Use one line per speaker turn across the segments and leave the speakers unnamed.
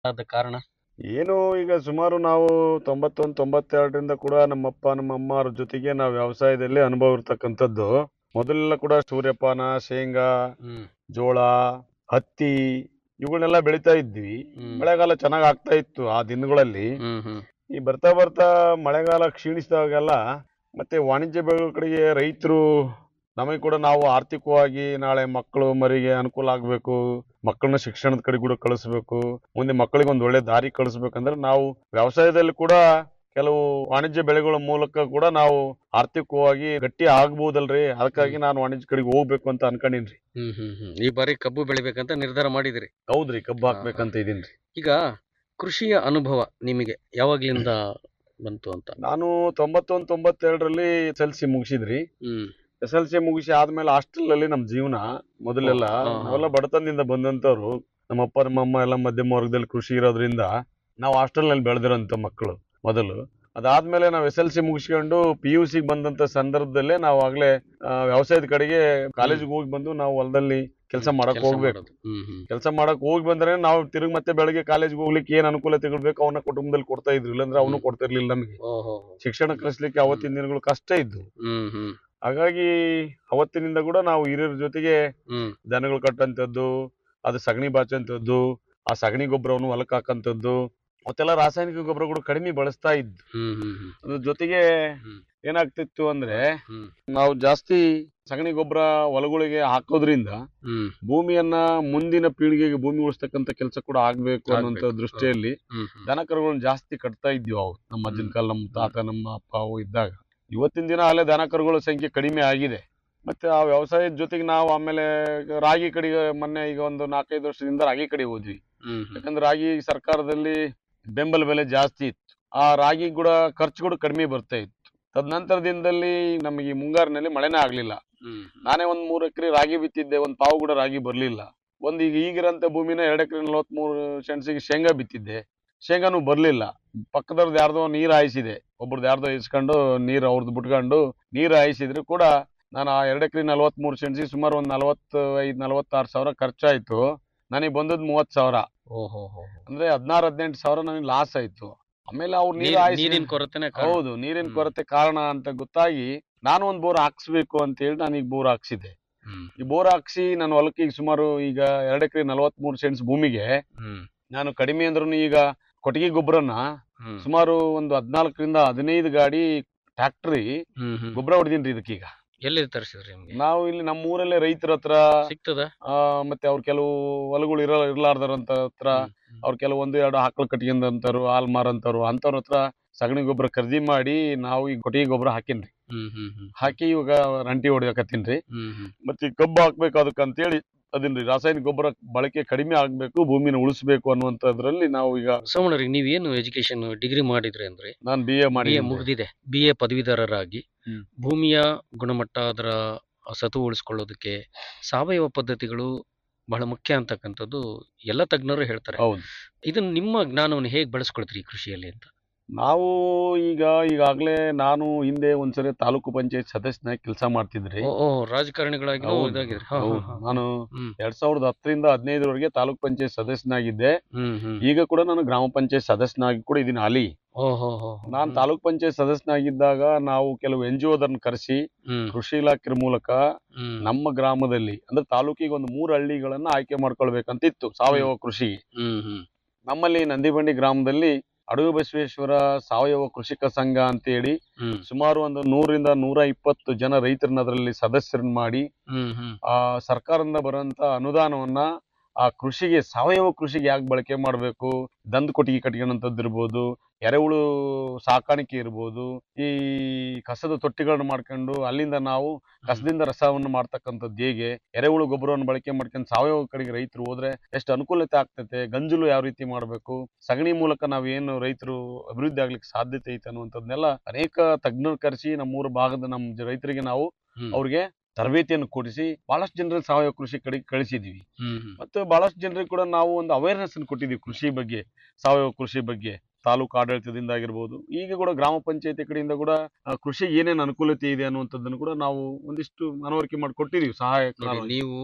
ಆದ ಕಾರಣ
ಏನು ಈಗ ಸುಮಾರು ನಾವು ತೊಂಬತ್ತೊಂದು ತೊಂಬತ್ತೆರಡರಿಂದ ಕೂಡ ನಮ್ಮಪ್ಪ ನಮ್ಮ ಅಮ್ಮರ ಜೊತೆಗೆ ನಾವು ವ್ಯವಸಾಯದಲ್ಲಿ ಅನುಭವ ಇರ್ತಕ್ಕಂಥದ್ದು ಮೊದಲೆಲ್ಲ ಕೂಡ ಸೂರ್ಯಪಾನ ಶೇಂಗಾ
ಹ್ಮ್
ಜೋಳ ಹತ್ತಿ ಇವುಗಳನ್ನೆಲ್ಲ ಬೆಳಿತಾ ಇದ್ವಿ
ಹ್ಮ್.
ಮಳೆಗಾಲ ಚೆನ್ನಾಗ್ ಆಗ್ತಾ ಇತ್ತು ಆ ದಿನಗಳಲ್ಲಿ
ಹ್ಮ್ ಹ್ಮ್
ಈ ಬರ್ತಾ ಬರ್ತಾ ಮಳೆಗಾಲ ಕ್ಷೀಣಿಸಿದಾಗೆಲ್ಲ ಮತ್ತೆ ವಾಣಿಜ್ಯ ಬೆಳೆಗಳ ಕಡೆಗೆ ರೈತರು ನಮಗೆ ಕೂಡ ನಾವು ಆರ್ಥಿಕವಾಗಿ ನಾಳೆ ಮಕ್ಕಳು ಮರಿಗೆ ಅನುಕೂಲ ಆಗಬೇಕು ಮಕ್ಕಳನ್ನ ಶಿಕ್ಷಣದ ಕಡೆ ಕೂಡ ಕಳಿಸ್ಬೇಕು ಮುಂದೆ ಮಕ್ಕಳಿಗೆ ಒಂದು ಒಳ್ಳೆ ದಾರಿ ಕಳಿಸ್ಬೇಕಂದ್ರೆ ನಾವು ವ್ಯವಸಾಯದಲ್ಲಿ ಕೂಡ ಕೆಲವು ವಾಣಿಜ್ಯ ಬೆಳೆಗಳ ಮೂಲಕ ಕೂಡ ನಾವು ಆರ್ಥಿಕವಾಗಿ ಗಟ್ಟಿ ಆಗ್ಬೋದಲ್ರಿ ಅದಕ್ಕಾಗಿ ನಾನು ವಾಣಿಜ್ಯ ಕಡೆಗೆ ಹೋಗ್ಬೇಕು ಅಂತ ಅನ್ಕೊಂಡಿನ್ರಿ
ಹ್ಮ್ ಹ್ಮ್ ಹ್ಮ್ ಈ ಬಾರಿ ಕಬ್ಬು ಬೆಳಿಬೇಕಂತ ನಿರ್ಧಾರ ಮಾಡಿದಿರಿ
ಹೌದ್ರಿ ಕಬ್ಬು ಹಾಕ್ಬೇಕಂತ ಇದೀನ್ರಿ
ಈಗ ಕೃಷಿಯ ಅನುಭವ ನಿಮಗೆ ಯಾವಾಗ್ಲಿಂದ ಬಂತು ಅಂತ
ನಾನು ತೊಂಬತ್ತೊಂದು ತೊಂಬತ್ತೆರಡರಲ್ಲಿ ಎಸ್ ಎಲ್ ಸಿ ಮುಗಿಸಿದ್ರಿ
ಹ್ಮ್
ಎಸ್ ಎಲ್ ಸಿ ಮುಗಿಸಿ ಆದ್ಮೇಲೆ ಹಾಸ್ಟೆಲ್ ಅಲ್ಲಿ ನಮ್ ಜೀವನ ಮೊದಲೆಲ್ಲ
ಹಾ, ಹಾ.
ನಾವೆಲ್ಲ ಬಡತನದಿಂದ ಬಂದಂತವ್ರು ನಮ್ಮಪ್ಪ ನಮ್ಮಮ್ಮ ಎಲ್ಲ ಮಧ್ಯಮ ವರ್ಗದಲ್ಲಿ ಕೃಷಿ ಇರೋದ್ರಿಂದ ನಾವು ಹಾಸ್ಟೆಲ್ ನಲ್ಲಿ ಬೆಳೆದಿರೋಂಥ ಮಕ್ಕಳು ಮೊದಲು ಅದಾದ್ಮೇಲೆ ನಾವು ಎಸ್ ಎಲ್ ಸಿ ಮುಗಿಸ್ಕೊಂಡು ಪಿ ಯು ಸಿ ಬಂದಂತ ಸಂದರ್ಭದಲ್ಲೇ ನಾವು ಆಗ್ಲೇ ಆ, ವ್ಯವಸಾಯದ ಕಡೆಗೆ ಕಾಲೇಜಿಗೆ ಹೋಗಿ ಬಂದು ನಾವು ಹೊಲದಲ್ಲಿ ಕೆಲಸ ಮಾಡಕ್
ಕೆಲ್ಸ
ಹೋಗ್ಬೇಕು
ಮಾಡೋದು. ಹ್ಮ್ ಹ್ಮ್
ಕೆಲಸ ಮಾಡಕ್ ಹೋಗಿ ಬಂದ್ರೆ ನಾವು ತಿರುಗಿ ಮತ್ತೆ ಬೆಳಗ್ಗೆ ಕಾಲೇಜ್ಗೆ ಹೋಗ್ಲಿಕ್ಕೆ ಏನ್ ಅನುಕೂಲತೆಗಳು ಬೇಕು ಅವನ್ನ ಕುಟುಂಬದಲ್ಲಿ ಕೊಡ್ತಾ ಇದ್ರು ಇಲ್ಲಾಂದ್ರೆ ಅವನು
ಹ್ಮ್.
ಕೊಡ್ತಾ ಇರ್ಲಿಲ್ಲ ನಮಗೆ
ಓಹೋ
ಶಿಕ್ಷಣ ಕಲಿಸ್ಲಿಕ್ಕೆ ಅವತ್ತಿನ ದಿನಗಳು ಕಷ್ಟ ಇದ್ದು
ಹ್ಮ್ ಹ್ಮ್
ಹಾಗಾಗಿ ಅವತ್ತಿನಿಂದ ಕೂಡ ನಾವು ಹಿರಿಯರ ಜೊತೆಗೆ
ಹ್ಮ್
ದನಗಳು ಕಟ್ಟಂತದ್ದು ಅದು ಸಗಣಿ ಬಾಚಂತದ್ದು ಆ ಸಗಣಿ ಗೊಬ್ಬರವನ್ನು ಹೊಲಕ್ಕೆ ಹಾಕಂತದ್ದು ಅವತ್ತೆಲ್ಲ ರಾಸಾಯನಿಕ ಗೊಬ್ಬರಗಳು ಕಡಿಮೆ ಬಳಸ್ತಾ ಇದ್ದು
ಹ್ಮ್ ಹ್ಮ್ ಹ್ಮ್
ಅದ್ರ ಜೊತೆಗೆ
ಹ್ಮ್.
ಏನಾಗ್ತಿತ್ತು ಅಂದ್ರೆ
ಹ್ಮ್
ನಾವು ಜಾಸ್ತಿ ಸಗಣಿ ಗೊಬ್ಬರ ಹೊಲಗಳಿಗೆ ಹಾಕೋದ್ರಿಂದ
ಹ್ಮ್
ಭೂಮಿಯನ್ನ ಮುಂದಿನ ಪೀಳಿಗೆಗೆ ಭೂಮಿ ಉಳಿಸ್ತಕ್ಕಂತ ಕೆಲಸ ಕೂಡ ಆಗ್ಬೇಕು ಅನ್ನುವಂತ
ಆಗ್ಬೇಕು.
ದೃಷ್ಟಿಯಲ್ಲಿ
ಹ್ಮ್ ಹ್ಮ್
ದನ ಕರುಗಳನ್ನ ಜಾಸ್ತಿ ಕಟ್ತಾ ಇದ್ವಿ ಅವು ನಮ್ಮ ಅಜ್ಜನ
ಹ್ಮ್.
ಕಾಲ ನಮ್ಮ ತಾತ ನಮ್ಮ ಅಪ್ಪ ಅವು ಇದ್ದಾಗ ಇವತ್ತಿನ ದಿನ ಅಲ್ಲೇ ದನ ಕರುಗಳ ಸಂಖ್ಯೆ ಕಡಿಮೆ ಆಗಿದೆ ಮತ್ತೆ ಆ ವ್ಯವಸಾಯದ ಜೊತೆಗೆ ನಾವು ಆಮೇಲೆ ರಾಗಿ ಕಡೆಗೆ ಮೊನ್ನೆ ಈಗ ಒಂದು ನಾಲ್ಕೈದು ವರ್ಷದಿಂದ ರಾಗಿ ಕಡೆ ಹೋದ್ವಿ
ಹ್ಮ್ ಹ್ಮ್
ಯಾಕಂದ್ರೆ ರಾಗಿ ಸರ್ಕಾರದಲ್ಲಿ ಬೆಂಬಲ ಬೆಲೆ ಜಾಸ್ತಿ ಇತ್ತು ಆ ರಾಗಿ ಕೂಡ ಖರ್ಚು ಕೂಡ ಕಡಿಮೆ ಬರ್ತಾ ಇತ್ತು ತದನಂತರ ದಿನದಲ್ಲಿ ನಮಗೆ ಈ ಮುಂಗಾರಿನಲ್ಲಿ ಮಳೆನೇ ಆಗ್ಲಿಲ್ಲ
ಹ್ಮ್
ನಾನೇ ಒಂದ್ ಮೂರ್ ಎಕರೆ ರಾಗಿ ಬಿತ್ತಿದ್ದೆ ಒಂದ್ ಪಾವು ಕೂಡ ರಾಗಿ ಬರ್ಲಿಲ್ಲ ಒಂದ್ ಈಗ ಈಗಿರಂತ ಭೂಮಿನ ಎರಡ್ ಎಕರೆ ನಲವತ್ಮೂರು ಸೆಣಸಿಗೆ ಶೇಂಗಾ ಬಿತ್ತಿದ್ದೆ ಶೇಂಗಾನು ಬರ್ಲಿಲ್ಲ ಪಕ್ಕದವ್ರದ್ದು ಯಾರ್ದೋ ನೀರ್ ಹಾಯಿಸಿದೆ ಒಬ್ರದ್ದು ಯಾರ್ದೋ ಇಸ್ಕೊಂಡು ನೀರ್ ಅವ್ರದ್ದು ಬಿಟ್ಕೊಂಡು ನೀರ್ ಹಾಯಿಸಿದ್ರು ಕೂಡ ನಾನು ಆ ಎರಡ್ ಎಕರೆ ನಲವತ್ಮೂರು ಸೆಣಸಿಗೆ ಸುಮಾರು ಒಂದ್ ನಲವತ್ತು ಐದ್ ನಲವತ್ತಾರು ಸಾವಿರ ಖರ್ಚಾಯ್ತು ನನಗೆ ಬಂದದ್ ಮೂವತ್ ಸಾವಿರ
ಓಹೋ ಹೋ
ಅಂದ್ರೆ ಹದಿನಾರು ಹದಿನೆಂಟು ಸಾವಿರ ನನಗೆ ಲಾಸ್ ಆಯ್ತು ಆಮೇಲೆ ಅವ್ರು ನೀರ್ ಹಾಯಿಸಿ
ನೀರಿನ ಕೊರತೆನೆ ಕಾರಣ.
ಹೌದು ನೀರಿನ
ಹ್ಮ್.
ಕೊರತೆ ಕಾರಣ ಅಂತ ಗೊತ್ತಾಗಿ ನಾನು ಒಂದ್ ಬೋರ್ ಹಾಕ್ಸ್ಬೇಕು ಅಂತ ಹೇಳಿ ನಾನು ಈಗ ಬೋರ್ ಹಾಕ್ಸಿದೆ
ಹ್ಮ್
ಈ ಬೋರ್ ಹಾಕ್ಸಿ ನಾನು ಹೊಲಕ್ಕೆ ಈಗ ಸುಮಾರು ಈಗ ಎರಡ್ ಎಕರೆ ನಲವತ್ಮೂರು ಸೆಂಟ್ಸ್ ಭೂಮಿಗೆ
ಹ್ಮ್
ನಾನು ಕಡಿಮೆ ಅಂದ್ರೂ ಈಗ ಕೊಟ್ಟಿಗೆ ಗೊಬ್ಬರನ
ಹ್ಮ್
ಸುಮಾರು ಒಂದು ಹದಿನಾಲ್ಕರಿಂದ ಹದಿನೈದು ಗಾಡಿ ಟ್ಯಾಕ್ಟ್ರಿ
ಹ್ಮ್ ಹ್ಮ್
ಗೊಬ್ಬರ ಹೊಡೆದಿನ್ರಿ ಇದಕ್ಕೀಗ
ಎಲ್ಲಿ ತರಿಸಿದ್ರಿ ನಿಮ್ಗೆ
ನಾವು ಇಲ್ಲಿ ನಮ್ಮ ಊರಲ್ಲೇ ರೈತರ ಹತ್ರ
ಸಿಗ್ತದ
ಆ, ಮತ್ತೆ ಅವ್ರ ಕೆಲವು ಹೊಲಗಳು ಇರ ಇರ್ಲಾರ್ದಾರಂತ ಹತ್ರ ಅವ್ರ ಕೆಲವು ಒಂದು ಎರಡು ಆಕಳು ಕಟ್ಕೊಂಡಂತಾರು ಹಾಲ್ ಮಾರಂತಾರು ಅಂತವ್ರ ಹತ್ರ ಸಗಣಿ ಗೊಬ್ಬರ ಖರೀದಿ ಮಾಡಿ ನಾವು ಈ ಕೊಟ್ಟಿಗೆ ಗೊಬ್ಬರ ಹಾಕಿನ್ರಿ
ಹ್ಮ್ ಹ್ಮ್ ಹ್ಮ್
ಹಾಕಿ ಇವಾಗ ರಂಟಿ ಹೊಡಿಯಕತ್ತೀನ್ರಿ
ಹ್ಮ್ ಹ್ಮ್
ಮತ್ತೆ ಈ ಕಬ್ಬು ಹಾಕ್ಬೇಕು ಅದಕ್ಕೆ ಅಂತೇಳಿ ಅದನ್ರಿ ರಾಸಾಯನಿಕ ಗೊಬ್ಬರ ಬಳಕೆ ಕಡಿಮೆ ಆಗ್ಬೇಕು ಭೂಮಿನ ಉಳಿಸ್ಬೇಕು ಅನ್ನುವಂಥದ್ರಲ್ಲಿ ನಾವು ಈಗ
ಸೋಮಣ್ಣರಿಗೆ ನೀವೇನು ಎಜುಕೇಶನ್ ಡಿಗ್ರಿ ಮಾಡಿದ್ರಿ ಅಂದ್ರೆ
ನಾನು ಬಿ ಎ ಮಾಡಿ
ಬಿ ಎ ಮುಗ್ದಿದೆ ಬಿ ಎ ಪದವೀಧರರಾಗಿ
ಹ್ಮ್.
ಭೂಮಿಯ ಗುಣಮಟ್ಟ ಅದರ ಸತು ಉಳಿಸ್ಕೊಳ್ಳೋದಕ್ಕೆ ಸಾವಯವ ಪದ್ಧತಿಗಳು ಬಹಳ ಮುಖ್ಯ ಅಂತಕ್ಕಂಥದ್ದು ಎಲ್ಲ ತಜ್ಞರು ಹೇಳ್ತಾರೆ
ಹೌದು
ಇದನ್ನ ನಿಮ್ಮ ಜ್ಞಾನವನ್ನು ಹೇಗೆ ಬಳಸ್ಕೊಳ್ತೀರಿ ಕೃಷಿಯಲ್ಲಿ ಅಂತ
ನಾವು ಈಗ ಈಗಾಗಲೇ ನಾನು ಹಿಂದೆ ಒಂದ್ಸರಿ ತಾಲೂಕು ಪಂಚಾಯತ್ ಸದಸ್ಯನಾಗಿ ಕೆಲಸ ಮಾಡ್ತಿದ್ರಿ
ಓ ಓ ರಾಜಕಾರಣಿಗಳಾಗಿ
ಹೌದು,
ಇದಾಗಿದ್ರಿ ಹಾ, ಹಾ,
ಹೌದು.
ಹಾ.
ನಾನು
ಹ್ಮ್
ಎರಡ್ ಸಾವಿರದ ಹತ್ತರಿಂದ ಹದಿನೈದರವರೆಗೆ ತಾಲೂಕ್ ಪಂಚಾಯತ್ ಸದಸ್ಯನಾಗಿದ್ದೆ
ಹ್ಮ್ ಹ್ಮ್
ಈಗ ಕೂಡ ನಾನು ಗ್ರಾಮ ಪಂಚಾಯತ್ ಸದಸ್ಯನಾಗಿ ಕೂಡ ಇದೀನಿ ಅಲ್ಲಿ
ಓ ಹೋ ಹೋ
ನಾನು ತಾಲೂಕ್ ಪಂಚಾಯತ್ ಸದಸ್ಯನಾಗಿದ್ದಾಗ ನಾವು ಕೆಲವು ಎನ್ ಜಿ ಒದನ್ನ ಕರೆಸಿ
ಹ್ಮ್
ಕೃಷಿ ಇಲಾಖೆ ಮೂಲಕ
ಹ್ಮ್
ನಮ್ಮ ಗ್ರಾಮದಲ್ಲಿ ಅಂದ್ರೆ ತಾಲೂಕಿಗೆ ಒಂದು ಮೂರು ಹಳ್ಳಿಗಳನ್ನ ಆಯ್ಕೆ ಮಾಡ್ಕೊಳ್ಬೇಕಂತಿತ್ತು ಸಾವಯವ ಕೃಷಿ
ಹ್ಮ್ ಹ್ಮ್
ನಮ್ಮಲ್ಲಿ ನಂದಿಬಂಡಿ ಗ್ರಾಮದಲ್ಲಿ ಅಡವಿ ಬಸವೇಶ್ವರ ಸಾವಯವ ಕೃಷಿಕ ಸಂಘ ಅಂತೇಳಿ
ಹ್ಮ್
ಸುಮಾರು ಒಂದು ನೂರಿಂದ ನೂರ ಇಪ್ಪತ್ತು ಜನ ರೈತರನ್ನ ಅದರಲ್ಲಿ ಸದಸ್ಯರನ್ನ ಮಾಡಿ
ಹ್ಮ್ ಹ್ಮ್
ಆ ಸರ್ಕಾರದಿಂದ ಬರುವಂತ ಅನುದಾನವನ್ನ ಆ ಕೃಷಿಗೆ ಸಾವಯವ ಕೃಷಿಗೆ ಯಾಕೆ ಬಳಕೆ ಮಾಡಬೇಕು ದಂದು ಕೊಟ್ಟಿಗೆ ಕಟ್ಕೊಳ್ಳೋಂಥದ್ದು ಇರ್ಬೋದು ಎರೆಹುಳು ಸಾಕಾಣಿಕೆ ಇರ್ಬೋದು ಈ ಕಸದ ತೊಟ್ಟಿಗಳನ್ನ ಮಾಡ್ಕೊಂಡು ಅಲ್ಲಿಂದ ನಾವು ಕಸದಿಂದ ರಸವನ್ನು ಮಾಡ್ತಕ್ಕಂಥದ್ದು ಹೇಗೆ ಎರೆಹುಳು ಗೊಬ್ಬರವನ್ನು ಬಳಕೆ ಮಾಡ್ಕೊಂಡು ಸಾವಯವ ಕಡೆಗೆ ರೈತರು ಹೋದ್ರೆ ಎಷ್ಟು ಅನುಕೂಲತೆ ಆಗ್ತೈತೆ ಗಂಜಲು ಯಾವ ರೀತಿ ಮಾಡಬೇಕು ಸಗಣಿ ಮೂಲಕ ನಾವೇನು ರೈತರು ಅಭಿವೃದ್ಧಿ ಆಗ್ಲಿಕ್ಕೆ ಸಾಧ್ಯತೆ ಐತೆ ಅನ್ನುವಂಥದ್ನೆಲ್ಲ ಅನೇಕ ತಜ್ಞರು ಕರೆಸಿ ನಮ್ಮೂರ ಭಾಗದ ನಮ್ಮ ಜ- ರೈತರಿಗೆ ನಾವು
ಹ್ಮ್
ಅವ್ರಿಗೆ ತರಬೇತಿಯನ್ನು ಕೊಡಿಸಿ ಬಹಳಷ್ಟು ಜನರಲ್ಲಿ ಸಾವಯವ ಕೃಷಿ ಕಡೆಗೆ ಕಳಿಸಿದೀವಿ
ಹ್ಮ್ ಹ್ಮ್
ಮತ್ತು ಬಹಳಷ್ಟು ಜನರಿಗೆ ಕೂಡ ನಾವು ಒಂದು ಅವೇರ್ನೆಸ್ ಅನ್ನು ಕೊಟ್ಟಿದ್ದೀವಿ ಕೃಷಿ ಬಗ್ಗೆ ಸಾವಯವ ಕೃಷಿ ಬಗ್ಗೆ ತಾಲೂಕು ಆಡಳಿತದಿಂದ ಆಗಿರ್ಬೋದು ಈಗ ಕೂಡ ಗ್ರಾಮ ಪಂಚಾಯತಿ ಕಡೆಯಿಂದ ಕೂಡ ಆ, ಕೃಷಿಗೆ ಏನೇನು ಅನುಕೂಲತೆ ಇದೆ ಅನ್ನುವಂಥದ್ದನ್ನು ಕೂಡ ನಾವು ಒಂದಿಷ್ಟು ಮನವರಿಕೆ ಮಾಡಿ ಕೊಟ್ಟಿದ್ದೀವಿ
ನೋಡಿ,
ಸಹಾಯಕ
ನೀವು